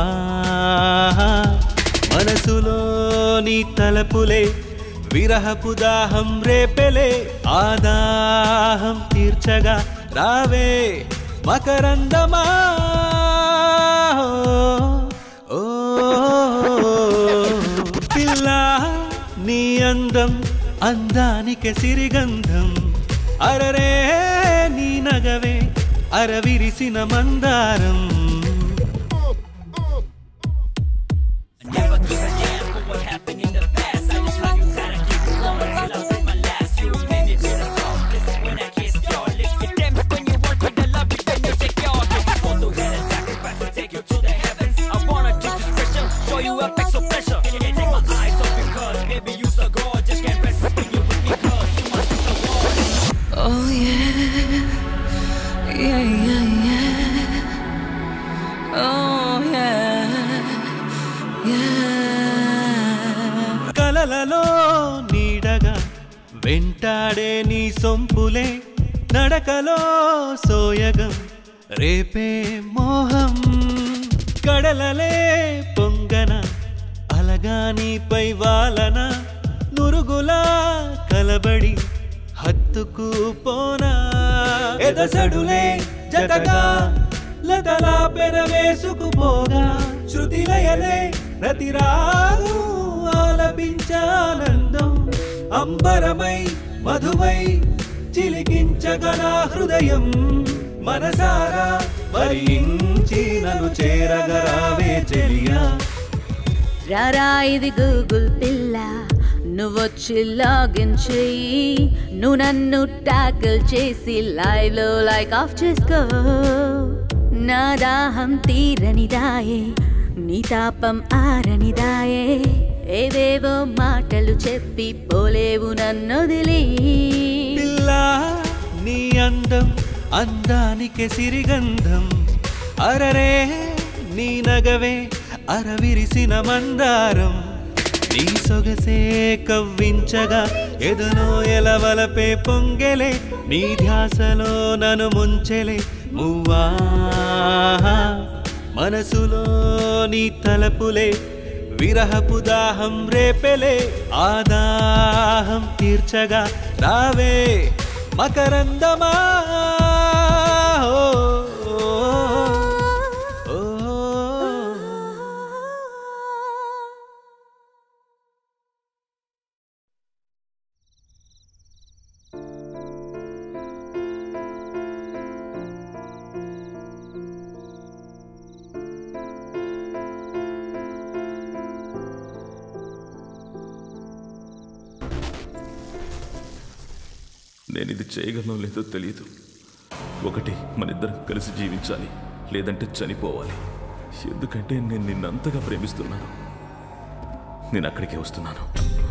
మనసులో నీ తలపులే విరహపు దాహం రేపెలే ఆ దాహం తీర్చగా రావే మకరందమా ఓ పిల్ల నీ అందం అందానికి సిరిగంధం అరరే నీ నగవే అరవిరిసిన మందారం Oh yeah, yeah, yeah, yeah. Oh yeah, yeah. కలలలో నీడగా వెంటాడే నీ సొంపులే నడకలో సోయగం రేపే మోహం కడలలే పొంగన అలగా నీపై వాలన నురుగులా కలబడి హత్తుకు పోనా ఎదసడులే జతగా లతలా పెనవేసుకుపోగా శృతిలయలే ప్రతిరాగు ఆలపించానందం అంబరమై మధువై చిలికించగల హృదయం మనసారా వరించి నన్ను చేరగరావే చెలియా రారా ఇది గూగుల్ పిల్ల నువ్వొచ్చి లాగిన్ చెయ్యి నువ్వు నన్ను టాకిల్ చేసి లైవ్ లో లైక్ ఆఫ్ చేసుకో నా దాహం తీరనిదాయే నీ తాపం ఆరనిదాయే ఏవేవో మాటలు చెప్పి పోలేవు నన్ను వదిలి పిల్ల నీ అందం అందానికి సిరిగంధం అరరే నీ నగవే అరవిరిసిన మందారం నీ సొగసే కవ్వించగా ఎదలో ఎలవలపే పొంగెలే నీ ధ్యాసలో నన్ను ముంచెలే మువ్వా మనసులో నీ తలపులే విరహపు దాహం రేపెలే ఆ దాహం తీర్చగా రావే మకరందమా ఓ, ఓ, ఓ, ఓ. నేను ఇది చేయగలనో లేదో తెలియదు ఒకటి మన ఇద్దరం కలిసి జీవించాలి లేదంటే చనిపోవాలి ఎందుకంటే నేను నిన్నంతగా ప్రేమిస్తున్నాను నేను అక్కడికే వస్తున్నాను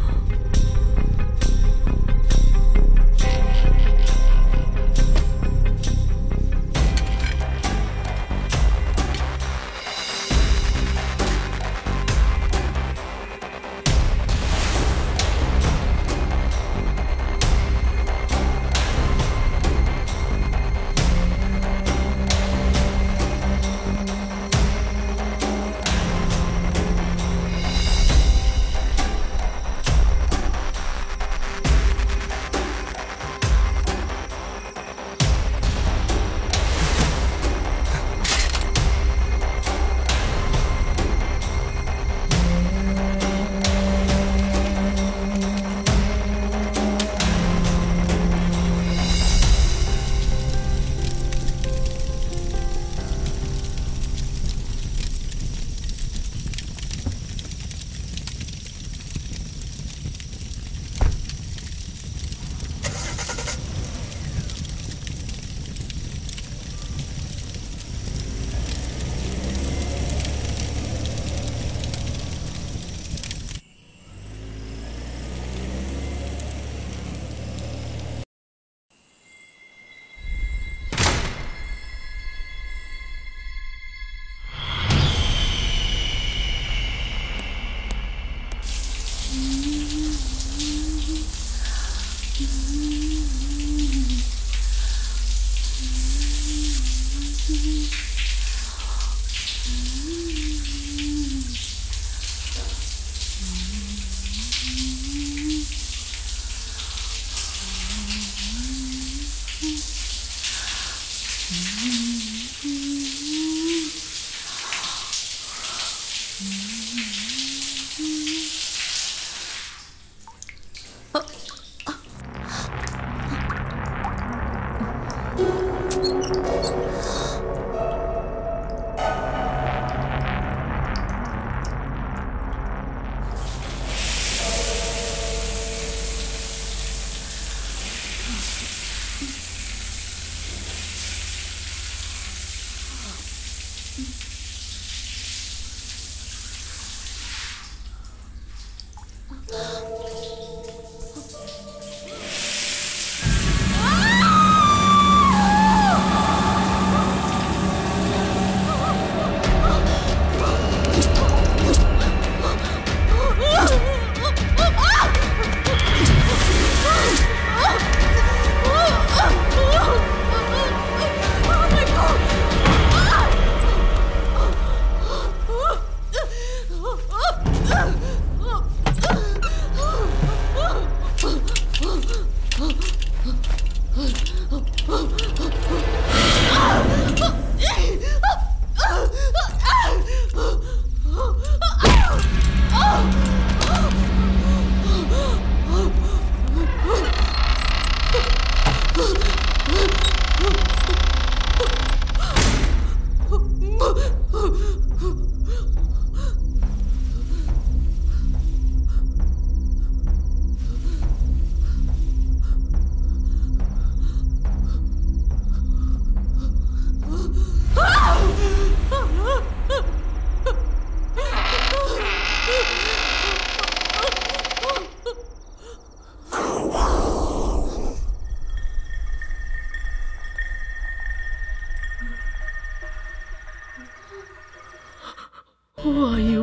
Who are you?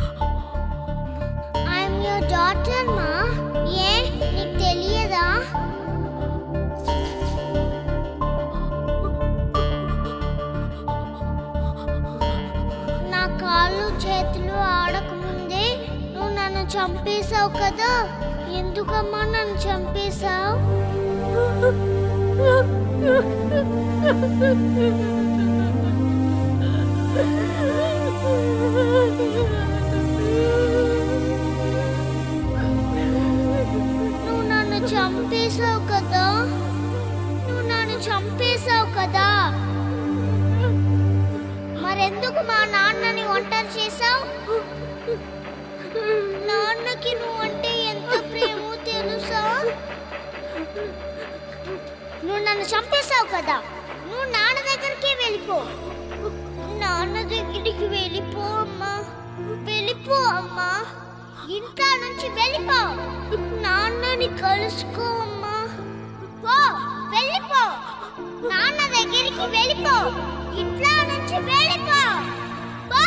I'm your daughter మా ఏ నీకు తెలియదా నా కాళ్ళు చేతులు ఆడకముందే నువ్వు నన్ను చంపేశావు కదా ఎందుకమ్మా నన్ను చంపేశావు నువ్వు నన్ను చంపేశావు కదా నువ్వు నన్ను చంపేశావు కదా మరెందుకు మా నాన్నని ఒంటరి చేశావు నాన్నకి నువ్వు అంటే ఎంత ప్రేమో తెలుసా నువ్వు నన్ను చంపేశావు కదా నువ్వు నాన్న దగ్గరికి వెళ్ళిపో నాన్న దగ్గరికి వెళ్ళిపో అమ్మా వెళ్ళిపో అమ్మా ఇంట్లో నుంచి వెళ్ళిపో నాన్నని కలుసుకో అమ్మా పో వెళ్ళిపో నాన్న దగ్గరికి వెళ్ళిపో ఇంట్లో నుంచి వెళ్ళిపో పో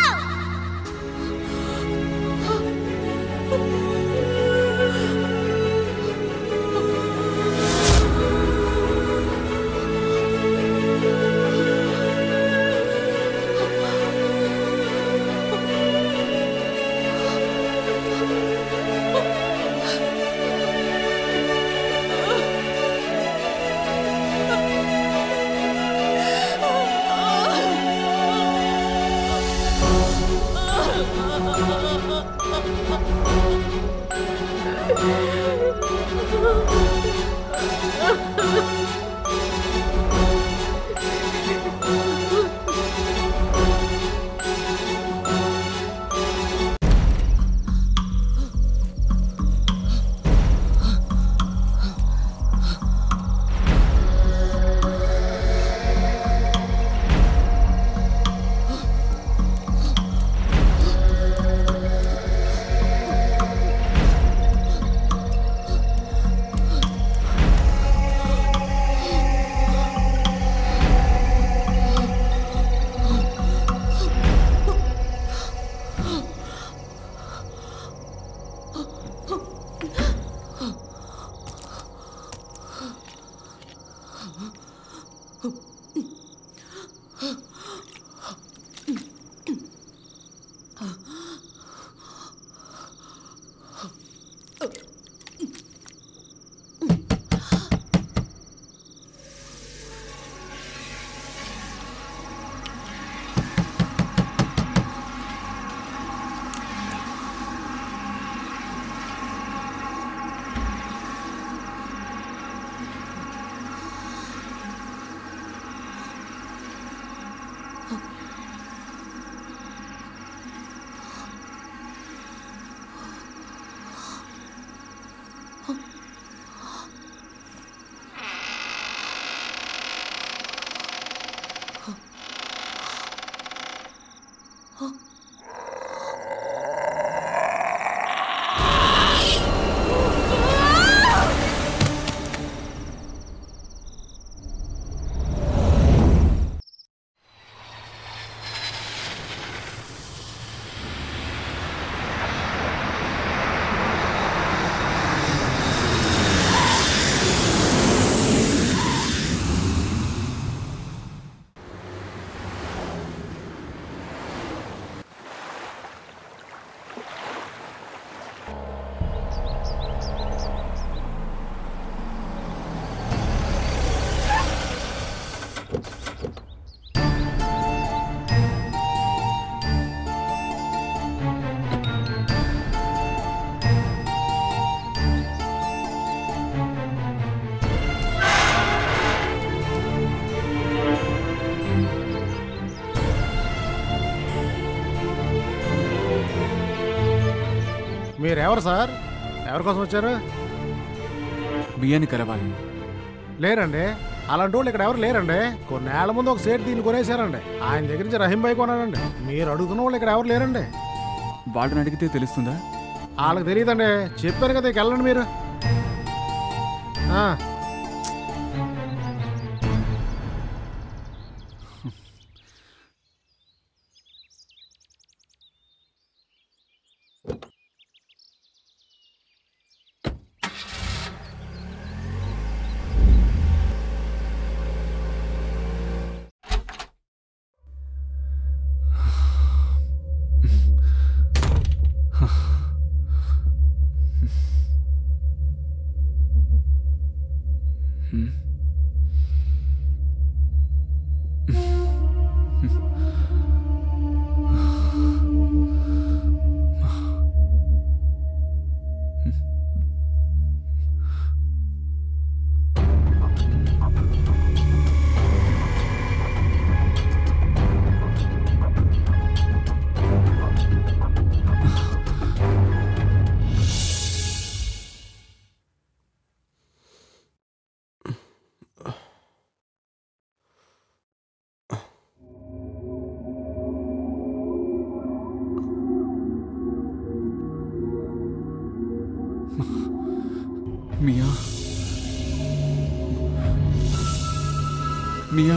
మీరెవరు సార్ ఎవరి కోసం వచ్చారు బియ్యాన్ని కలవాలి లేరండి అలాంటి వాళ్ళు ఇక్కడ ఎవరు లేరండి కొన్నేళ్ల ముందు ఒక సేట్ దీన్ని కొనేశారండి ఆయన దగ్గర నుంచి రహీం భాయ్ కొన్నాడండి మీరు అడుగుతున్న వాళ్ళు ఇక్కడ ఎవరు లేరండి వాళ్ళని అడిగితే తెలుస్తుందా వాళ్ళకి తెలియదండి చెప్పారు కదా ఇక వెళ్ళండి మీరు ఆ, మియా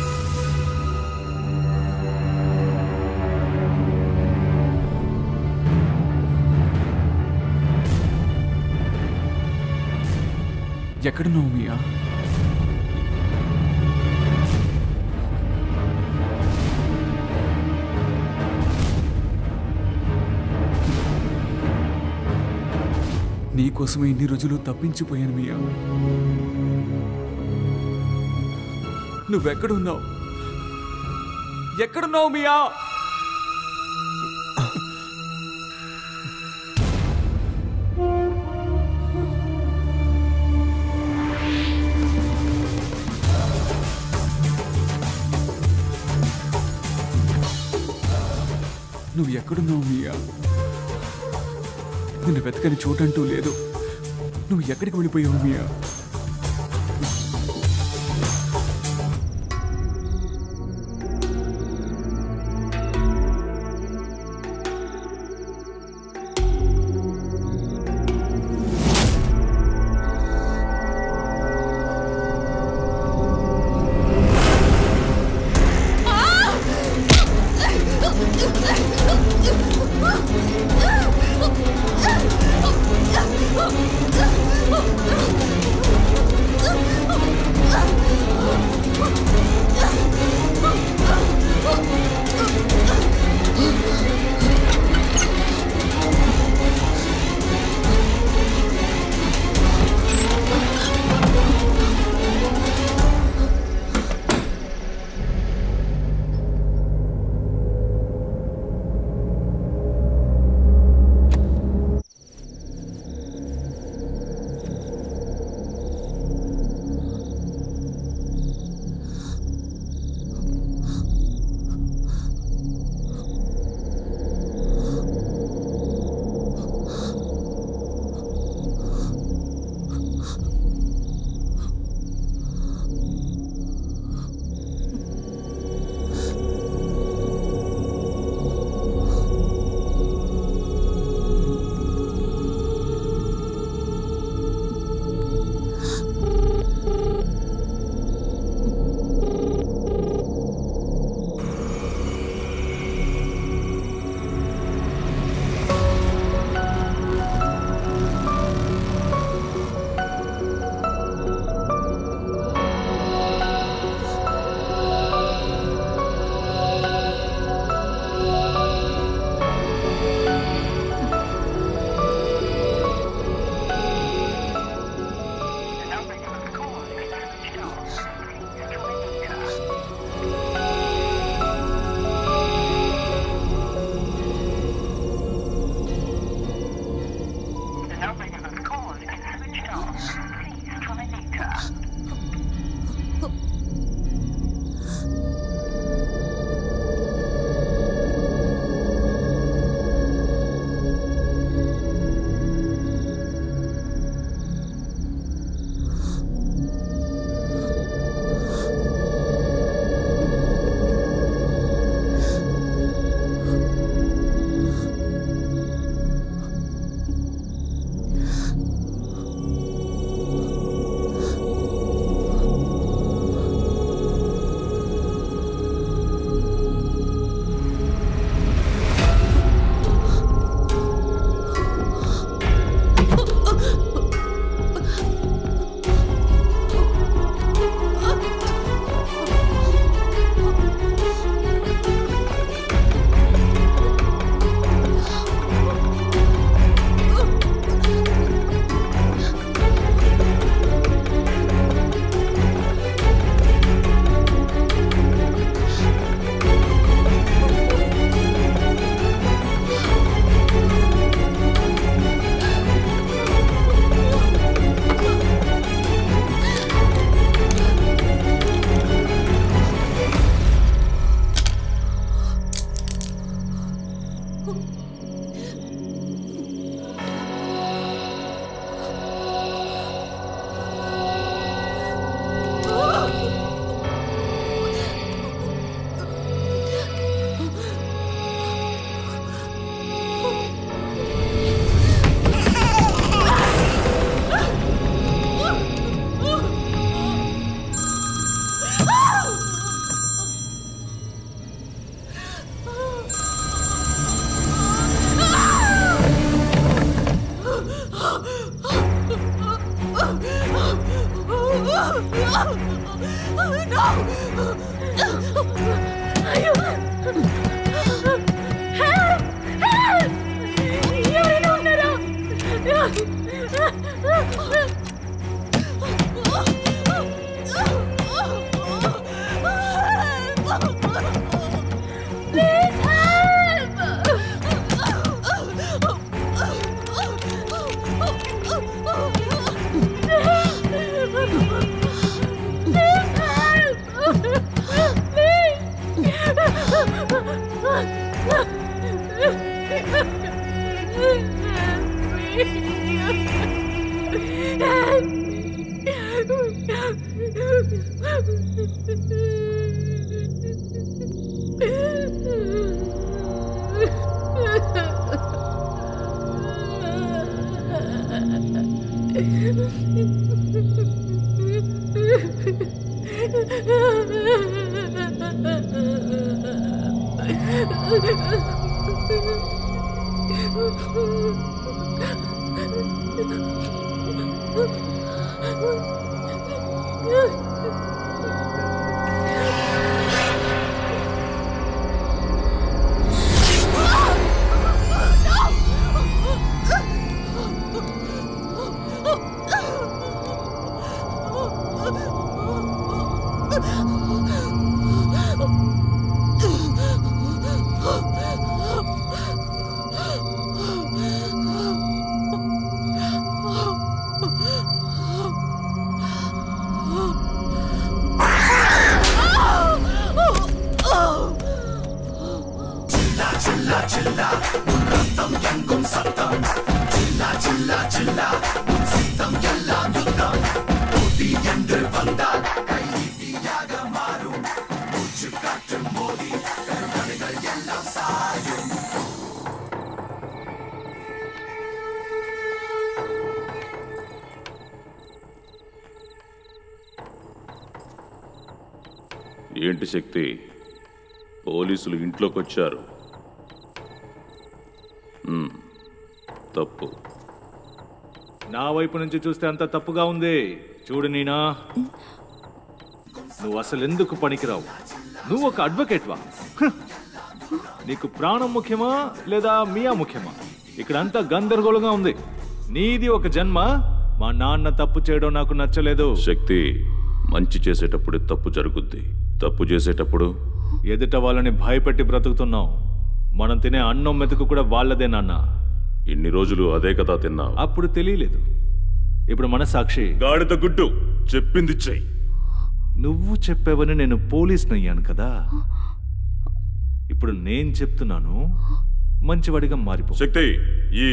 ఎక్కడున్నావు మియా నీకోసమే ఇన్ని రోజులు తప్పించిపోయాను మియా నువ్వెక్కడున్నావు ఎక్కడున్నావు మియా నువ్వు ఎక్కడున్నావు మియా నిన్ను వెతకని చోటంటూ లేదు నువ్వు ఎక్కడికి వెళ్ళిపోయావు మియా Ah! ఏంటి శక్తి పోలీసులు ఇంట్లోకి వచ్చారు మ్మ్. తప్పు నా వైపు నుంచి చూస్తే అంత తప్పుగా ఉంది చూడు నీనా నువ్వు అసలు ఎందుకు పనికిరావు నువ్వు ఒక అడ్వకేట్వా హ్. నీకు ప్రాణం ముఖ్యమా లేదా మియా ముఖ్యమా ఇక్కడ అంతా గందరగోళంగా ఉంది నీది ఒక జన్మ మా నాన్న తప్పు చేయడం నాకు నచ్చలేదు శక్తి మంచి చేసేటప్పుడు తప్పు జరుగుద్ది తప్పు చేసేటప్పుడు ఎదుట వాళ్ళని భయపెట్టి బ్రతుకుతున్నావు మనం తినే అన్నం మెతుకు కూడా వాళ్ళదే నాన్న ఇన్ని రోజులు అదే కదా తిన్నావు అప్పుడు తెలియలేదు ఇప్పుడు మన సాక్షి గాడిద గుడ్డు చెప్పింది చెయ్యి నువ్వు చెప్పావని నేను పోలీస్నయ్యాను కదా ఇప్పుడు నేను చెప్తున్నాను మంచివాడిగా మారిపో శక్తి ఈ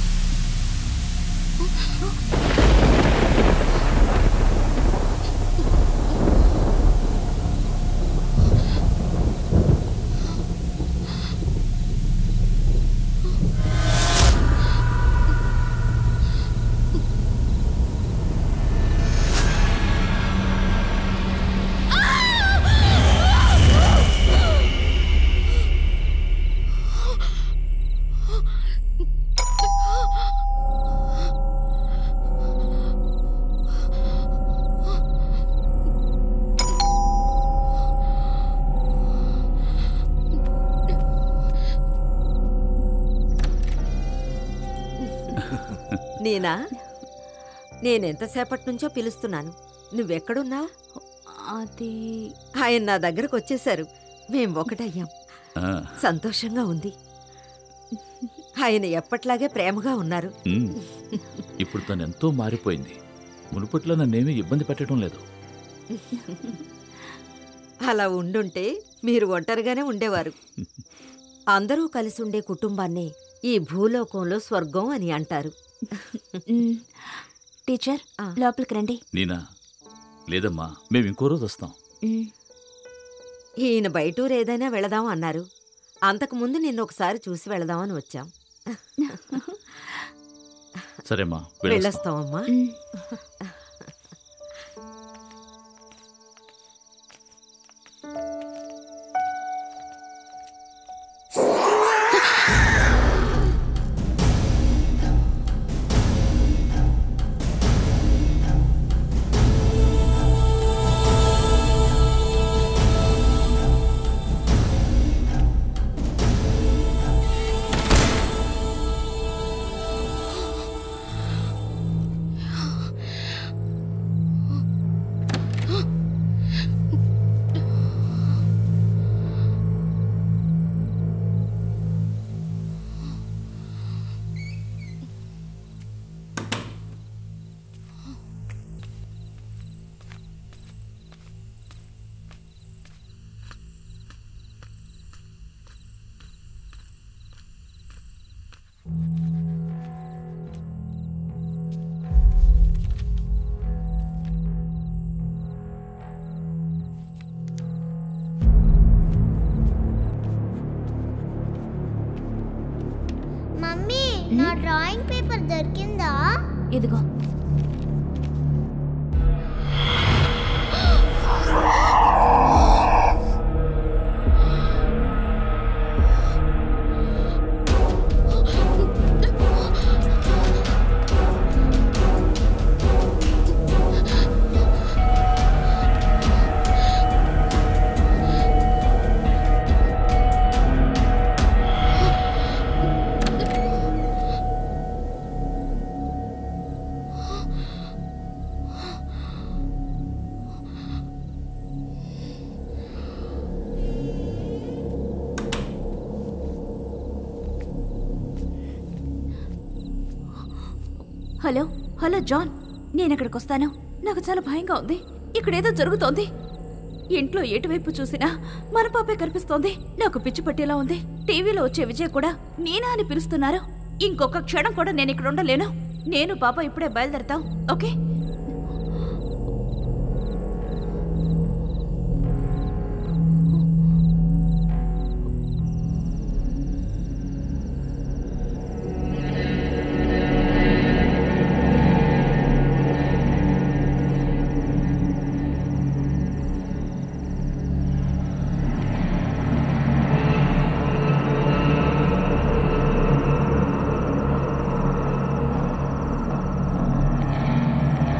నేనా నేనెంతసేపటి నుంచో పిలుస్తున్నాను నువ్వెక్కడున్నా అది ఆయన నా దగ్గరకు వచ్చేశారు మేం ఒకటయ్యాం ఆ, సంతోషంగా ఉంది ఆయన ఎప్పట్లాగే ప్రేమగా ఉన్నారు ఉమ్. ఇప్పుడు తను ఎంతో మారిపోయింది మునుపట్లో నన్నేమీ ఇబ్బంది పెట్టడం లేదు అలా ఉండుంటే మీరు ఒంటరిగానే ఉండేవారు అందరూ కలిసి ఉండే కుటుంబాన్నే ఈ భూలోకంలో స్వర్గం అని అంటారు మ్, టీచర్ లోపలికి రండి నీనా లేదమ్మా మేము ఇంకో రోజు వస్తాం మ్, ఈయన బయటూరు ఏదైనా వెళదాం అన్నారు అంతకుముందు నిన్న ఒకసారి చూసి వెళదామని వచ్చాం సరేమ్మా వెళ్ళొస్తాం. వెళ్ళొస్తామమ్మా ఆ నా డ్రాయింగ్ పేపర్ దొరికిందా ఇదిగో హలో హలో జాన్ నేను ఇక్కడికి వస్తాను నాకు చాలా భయంగా ఉంది ఇక్కడేదో జరుగుతోంది ఇంట్లో ఎటువైపు చూసినా మన పాపే కనిపిస్తోంది నాకు పిచ్చి పట్టేలా ఉంది టీవీలో వచ్చే విజయ్ కూడా నేనా అని పిలుస్తున్నారు ఇంకొక క్షణం కూడా నేను ఇక్కడ ఉండలేను నేను పాప ఇప్పుడే బయలుదేరతాం ఓకే ఆ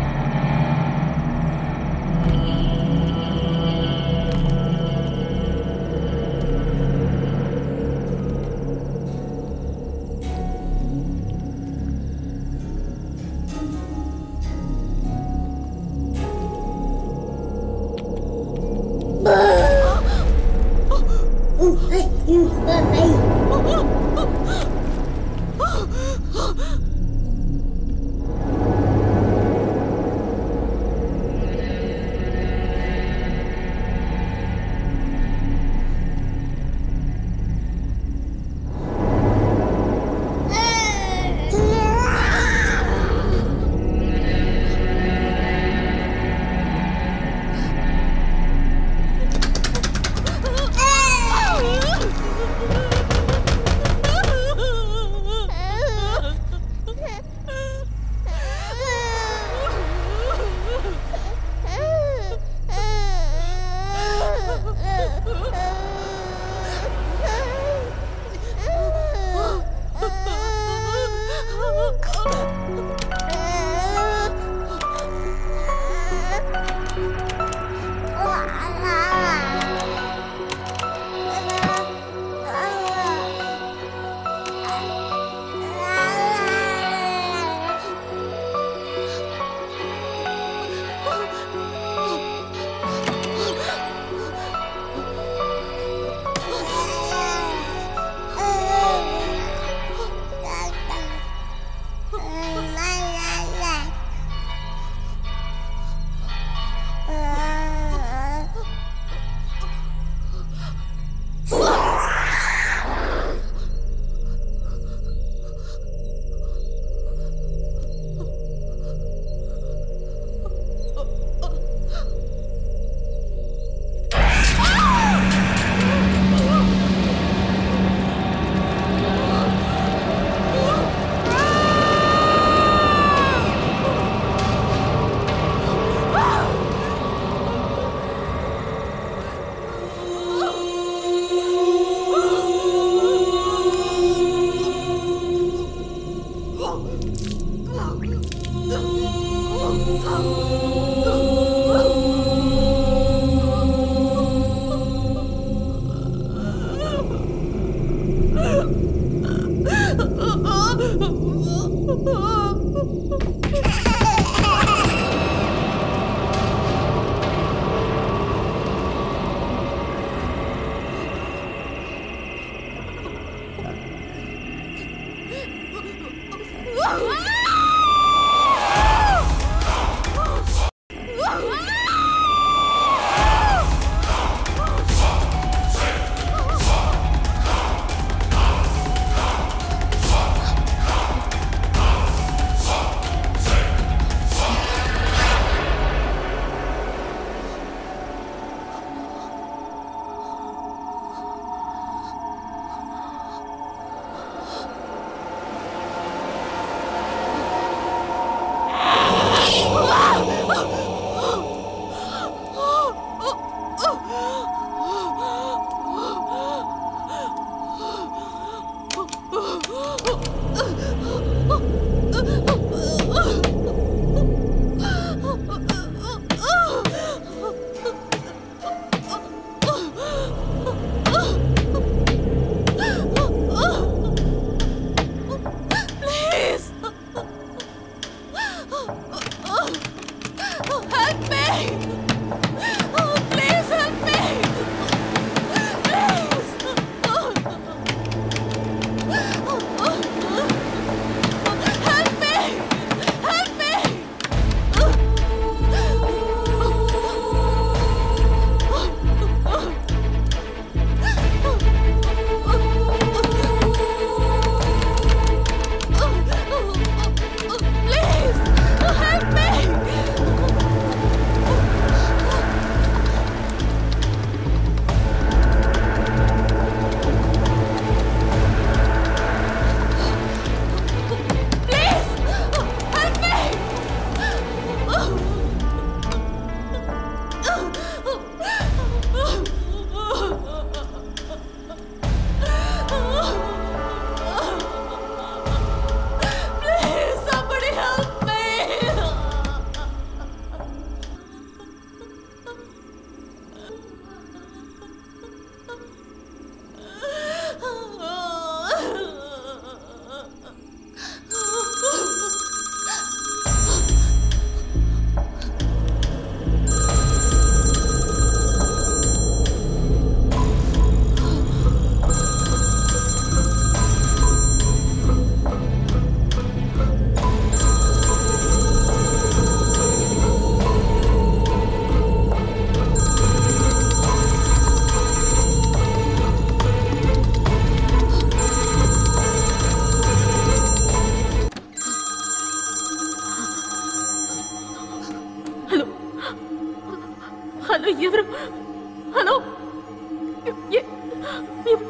హలో ఎవరు హలో ఎ- ఎ-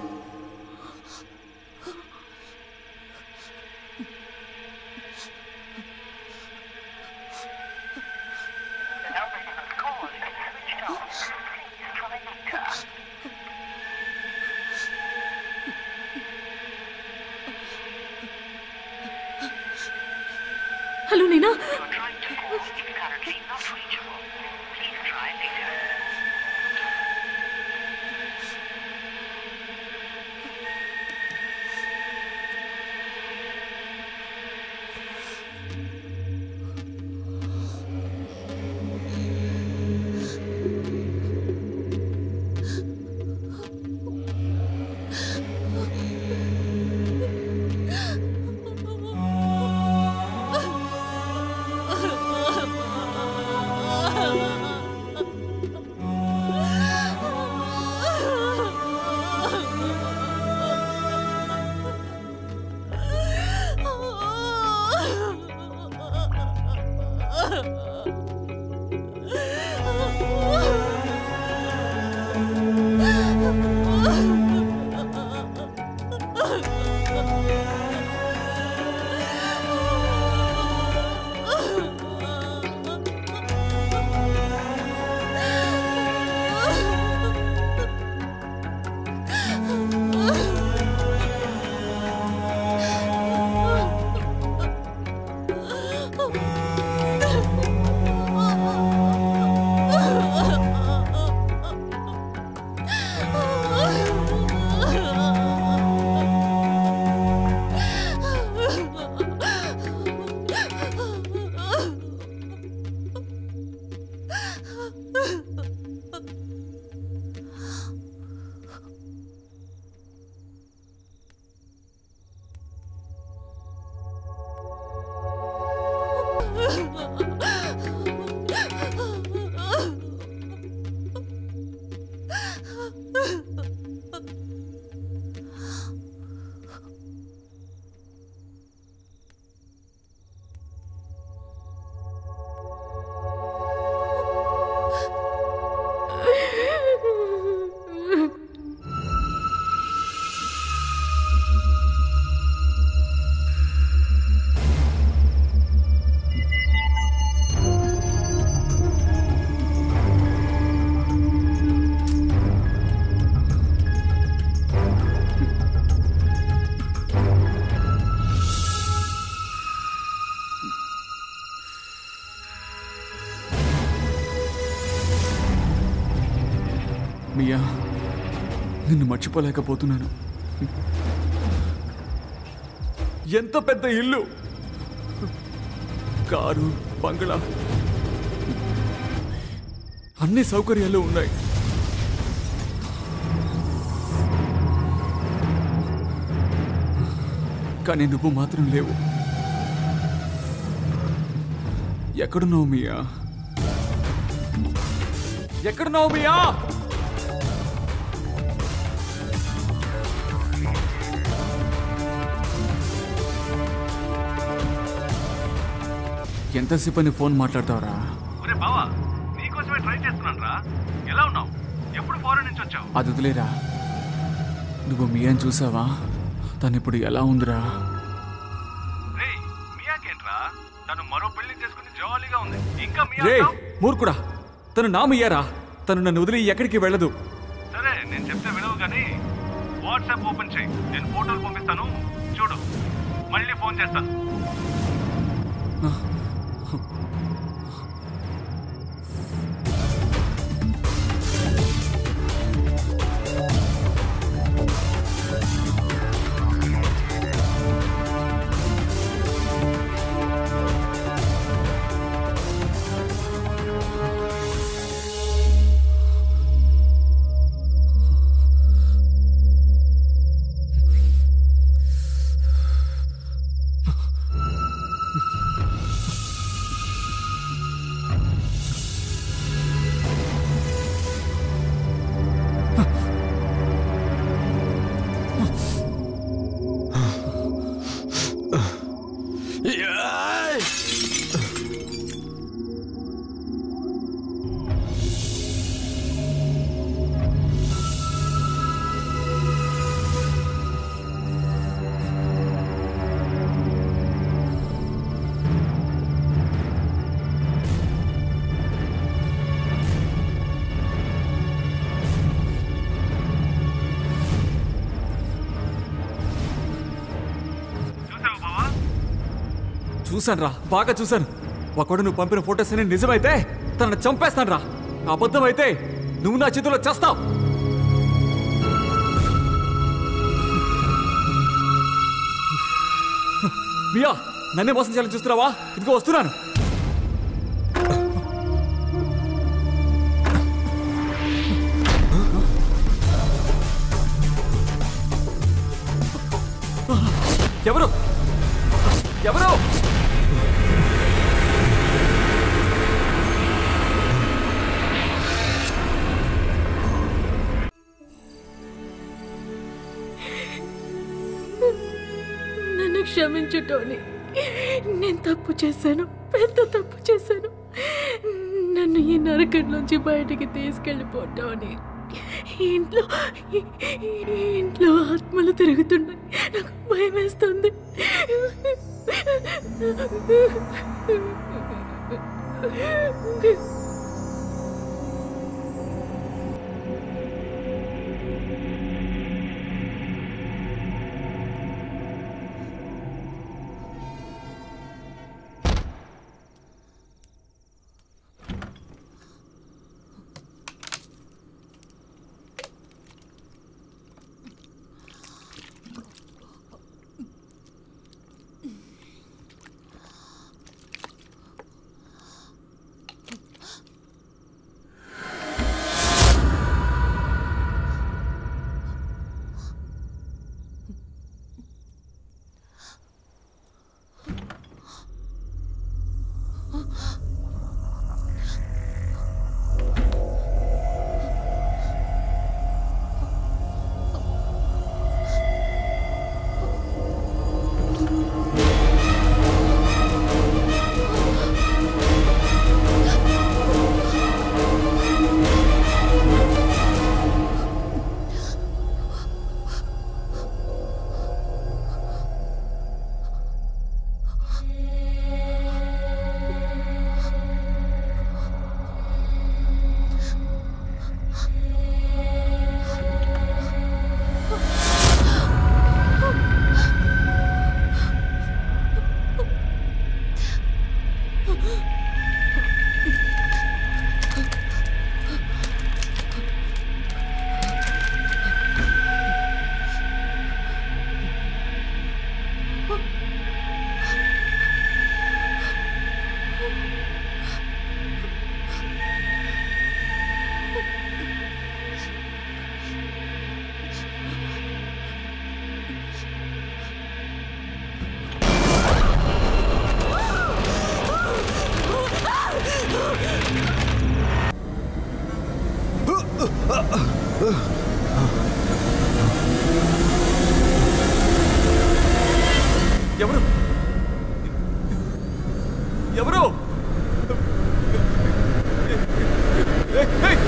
హలో నేనా మియా నిన్ను మర్చిపోలేకపోతున్నాను ఎంత పెద్ద ఇల్లు కారు బంగ్లా అన్ని సౌకర్యాలు ఉన్నాయి కానీ నువ్వు మాత్రం లేవు ఎక్కడున్నావు మియా ఎక్కడున్నావు మియా ఎంతసేపు అని ఫోన్ మాట్లాడతావురా ఒరే బావా నీకోసమే ట్రై చేస్తున్నాను రా ఎలా ఉన్నావు ఎప్పుడు ఫారెన్ నుంచి వచ్చావు అది వదిలేరా నువ్వు మియాని చూసావా తను ఇప్పుడు ఎలా ఉందిరా రే మియాకేంట్రా తను మరో పెళ్లి చేసుకుని జాలీగా ఉంది ఇంకా మియా రే అంటావ్? మూర్ఖుడా తను నా మియారా తను నన్ను వదిలి ఎక్కడికి వెళ్ళదు సరే నేను చెప్తే వినవు కానీ వాట్సాప్ ఓపెన్ చేయి నేను ఫోటోలు పంపిస్తాను చూడు మళ్ళీ ఫోన్ చేస్తాను చూశాను రా బాగా చూశాను ఒకడు నువ్వు పంపిన ఫొటోస్ అన్ని నిజమైతే తనను చంపేస్తాను రా అబద్ధం అయితే నువ్వు నా చేతిలో చేస్తావు మియా నన్నే మోసం చేయాలని చూస్తున్నావా ఇదిగో వస్తున్నాను ఎవరు ఎవరు నన్ను క్షమించు టోనీ నేను తప్పు చేశాను పెద్ద తప్పు చేశాను నన్ను ఈ నరకం నుంచి బయటికి తీసుకెళ్ళిపోతావని ఇంట్లో ఇంట్లో ఆత్మలు తిరుగుతున్నాయి నాకు భయం వేస్తుంది ఎవరు ఎవరు ఏయ్, ఏయ్!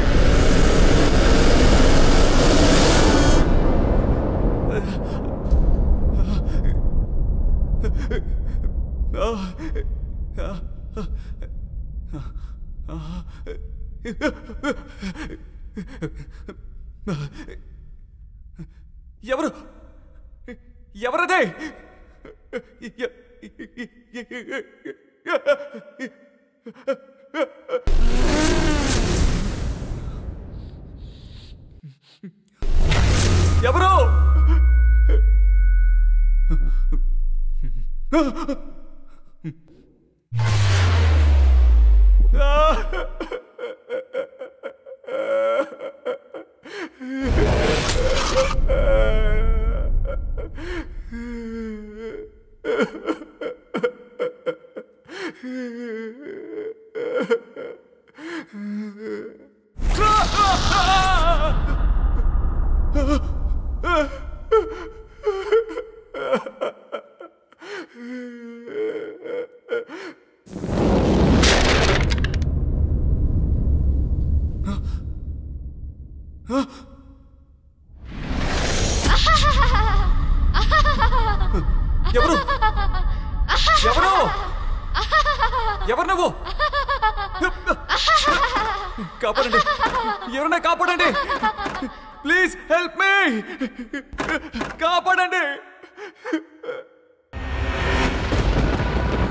ఎవరు ఎవరదే ఎవరు ఎవరు ఎవరు ఎవరు నువ్వు కాపాడండి ఎవరన్నా కాపాడండి ప్లీజ్ హెల్ప్ మీ కాపాడండి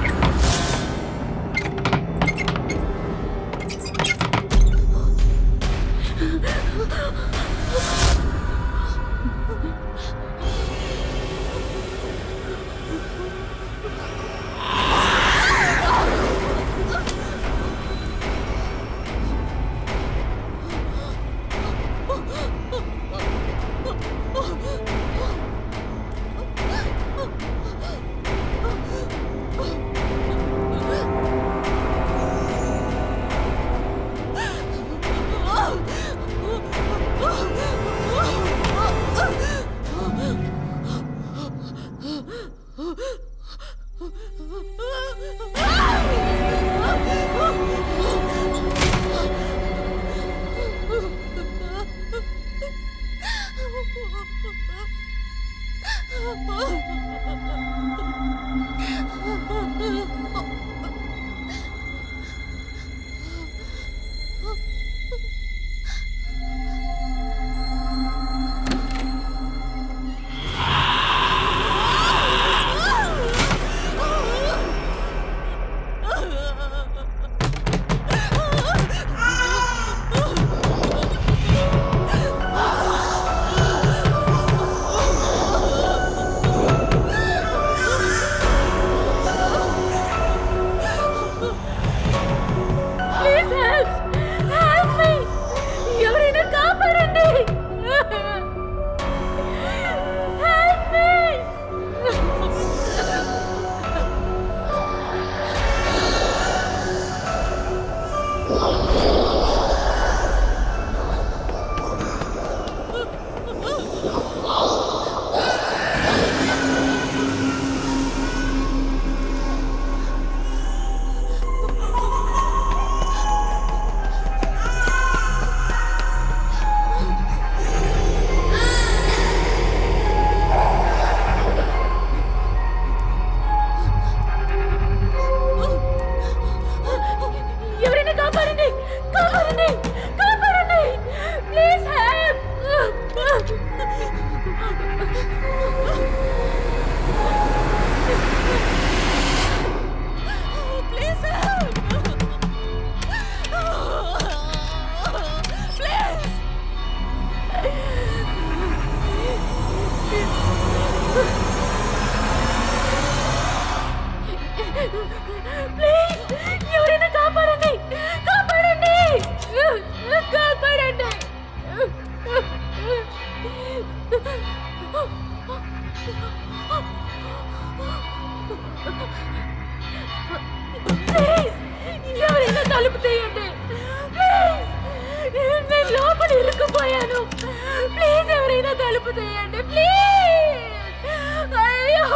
తలుపు తీయండి ప్లీజ్ అయ్యో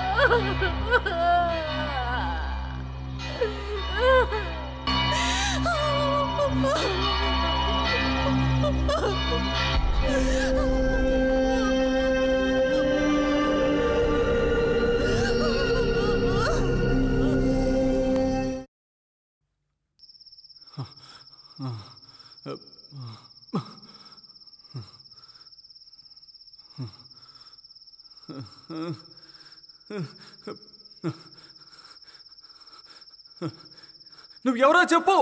నువ్వెవరో చెప్పు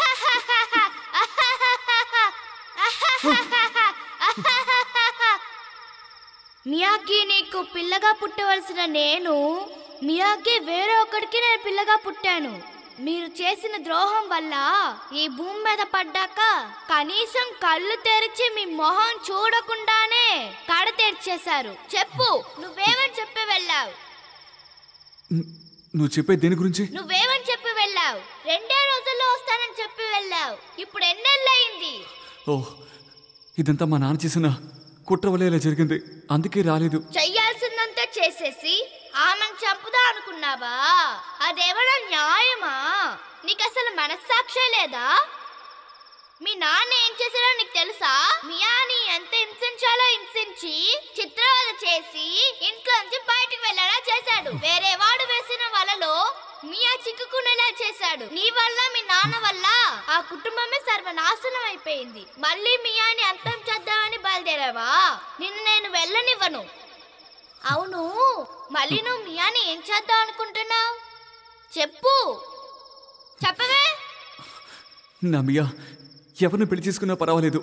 మియాకి నీకు పిల్లగా పుట్టవలసిన నేను మియాకి వేరే ఒకడికి నేను పిల్లగా పుట్టాను మీరు చేసిన ద్రోహం వల్ల ఈ భూమి మీద పడ్డాక కనీసం కళ్ళు తెరిచి మీ మొహం చూడకుండానే కడ తెరిచేశారు చెప్పు నువ్వేమని చెప్పి వెళ్ళావు నువ్వు చెప్పే దేని గురించి నువ్వేమని చెప్పి వెళ్ళావు రెండే రోజుల్లో వస్తానని చెప్పి వెళ్ళావు ఇప్పుడు ఎన్నెళ్ళయింది ఓ ఇదంతా మా నాన్న చేసిన కుట్ర వల్ల ఇలా జరిగింది అందుకే రాలేదు చెయ్యాల్సిందంతా చేసేసి ఆమెను చంపుదా అనుకున్నావా అదేమన్నా న్యాయమా నీకు అసలు మనస్సాక్షే లేదా మీ నాన్న ఏం చేశాడో నీకు తెలుసా మియాని ఎంత హింసించాలో హింసించి చిత్రవద చేసి ఇంట్లోంచి బయటికి వెళ్ళేలా చేశాడు వేరే వాడు వేసిన వలలో మియా చిక్కుకునేలా చేశాడు నీ వల్ల మీ నాన్న వల్ల ఆ కుటుంబమే సర్వనాశనం అయిపోయింది మళ్ళీ మియాని అంతం చేద్దామని బయలుదేరావా నిన్ను నేను వెళ్ళనివ్వను అవును మళ్ళీ నువ్వు మియాని ఏం చేద్దాం అనుకుంటున్నావు చెప్పు చెప్పవే నా మియా ఎవరిని పెళ్లి చేసుకున్నా పర్వాలేదు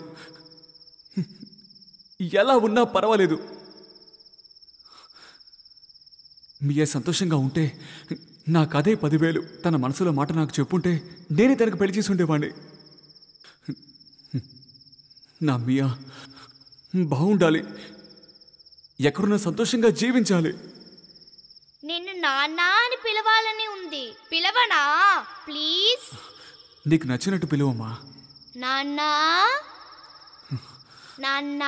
ఎలా ఉన్నా పర్వాలేదు మియా సంతోషంగా ఉంటే నాకు అదే పదివేలు తన మనసులో మాట నాకు చెప్పుంటే నేనే తనకు పెళ్లి చేసి ఉండేవాడిని నా మియా బాగుండాలి ఎక్కడున్నా సంతోషంగా జీవించాలి నిన్ను నాన్న అని పిలవాలని ఉంది పిలవనా ప్లీజ్ నీకు నచ్చినట్టు పిలువమ్మా నాన్న నాన్న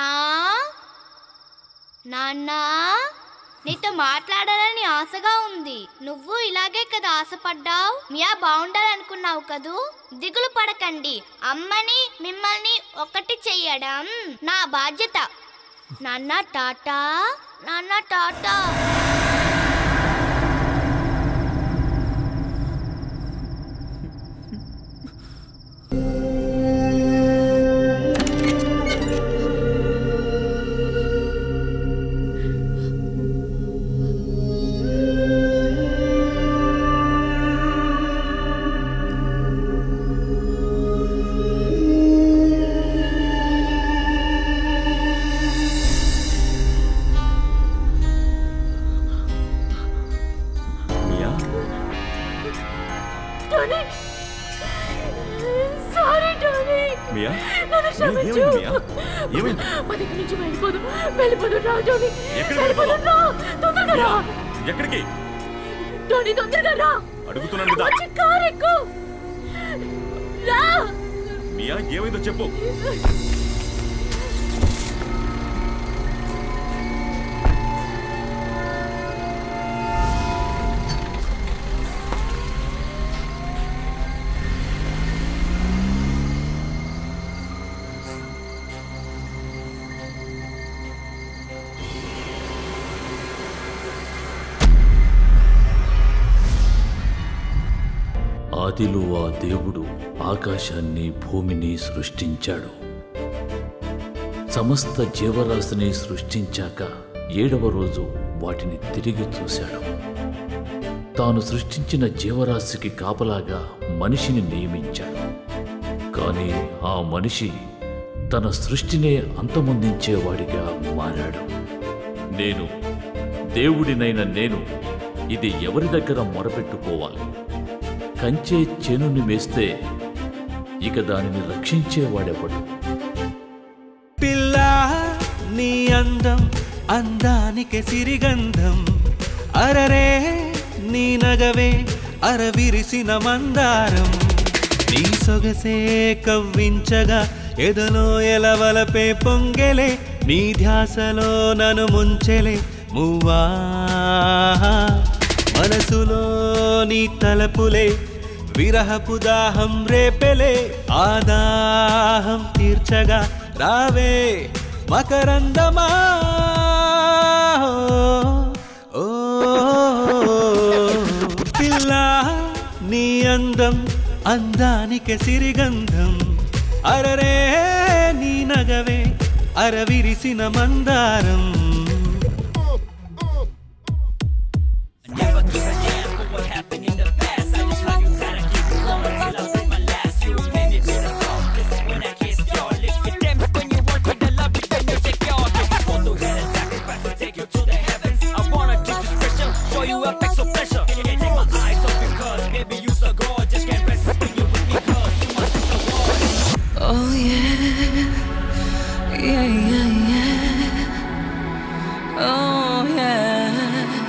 నాన్న నీతో మాట్లాడాలని ఆశగా ఉంది నువ్వు ఇలాగే కదా ఆశపడ్డావు మియా బాగుండాలనుకున్నావు కదూ దిగులు పడకండి అమ్మని మిమ్మల్ని ఒకటి చెయ్యడం నా బాధ్యత నాన్న టాటా నాన్న టాటా Mia Tony sorry Tony Mia నన్ను మియా, క్షమించు ఏమైంది మియా ఏమైంది మా దగ్గర నుంచి వెళ్ళిపోదు వెళ్ళిపోదు రా టోనీ ఎక్కడికి వెళ్ళిపోదు రా తొందరగా రా ఎక్కడికి టోనీ తొందరగా రా అడుగుతున్నాను కదా వచ్చి కారు ఎక్కు రా మియా ఏమైందో చెప్పు ఆదిలో ఆ దేవుడు ఆకాశాన్ని భూమిని సృష్టించాడు సమస్త జీవరాశిని సృష్టించాక ఏడవ రోజు వాటిని తిరిగి చూశాడు తాను సృష్టించిన జీవరాశికి కాపలాగా మనిషిని నియమించాడు కానీ ఆ మనిషి తన సృష్టినే అంతమొందించేవాడిగా మారాడు నేను దేవుడినైన నేను ఇది ఎవరి దగ్గర మొరపెట్టుకోవాలి కంచే చేనుని వేస్తే ఇక దానిని రక్షించేవాడెవడు పిల్ల నీ అందం అందానికి సిరిగంధం అరరే నీ నగవే అరవిరిసిన మందారం నీ సొగసే కవ్వించగా ఎదలో ఎలవలపే పొంగెలే నీ ధ్యాసలో నన్ను ముంచెలే మువ్వా మనసులో నీ తలపులే విరహపు దాహం రేపెలే ఆ దాహం తీర్చగా రావే మకరందమా ఓ, పిల్ల నీ అందం అందానికి సిరిగంధం అరరే నీ నగవే అరవిరిసిన మందారం Show you a extra pleasure. Can't take my eyes off you, cause baby you so gorgeous. Can't rest when you with me, cause you my superwoman. Oh yeah, yeah, yeah, yeah. Oh yeah,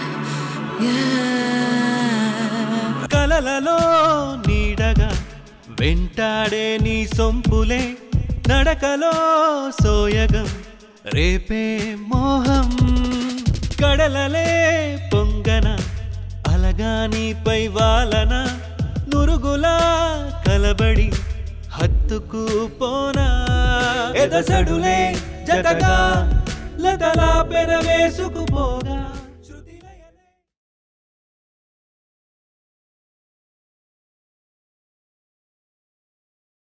yeah. కలలలో నీడగా వెంటాడే నీ సొంపులే నడకలో సోయగం రేపే మోహం కడలలే పొంగన అలగా నీపై వాలన నురుగులా కలబడి హత్తుకు పోనా ఎదసడులే జతగా లతలా పెనవేసుకుపోగా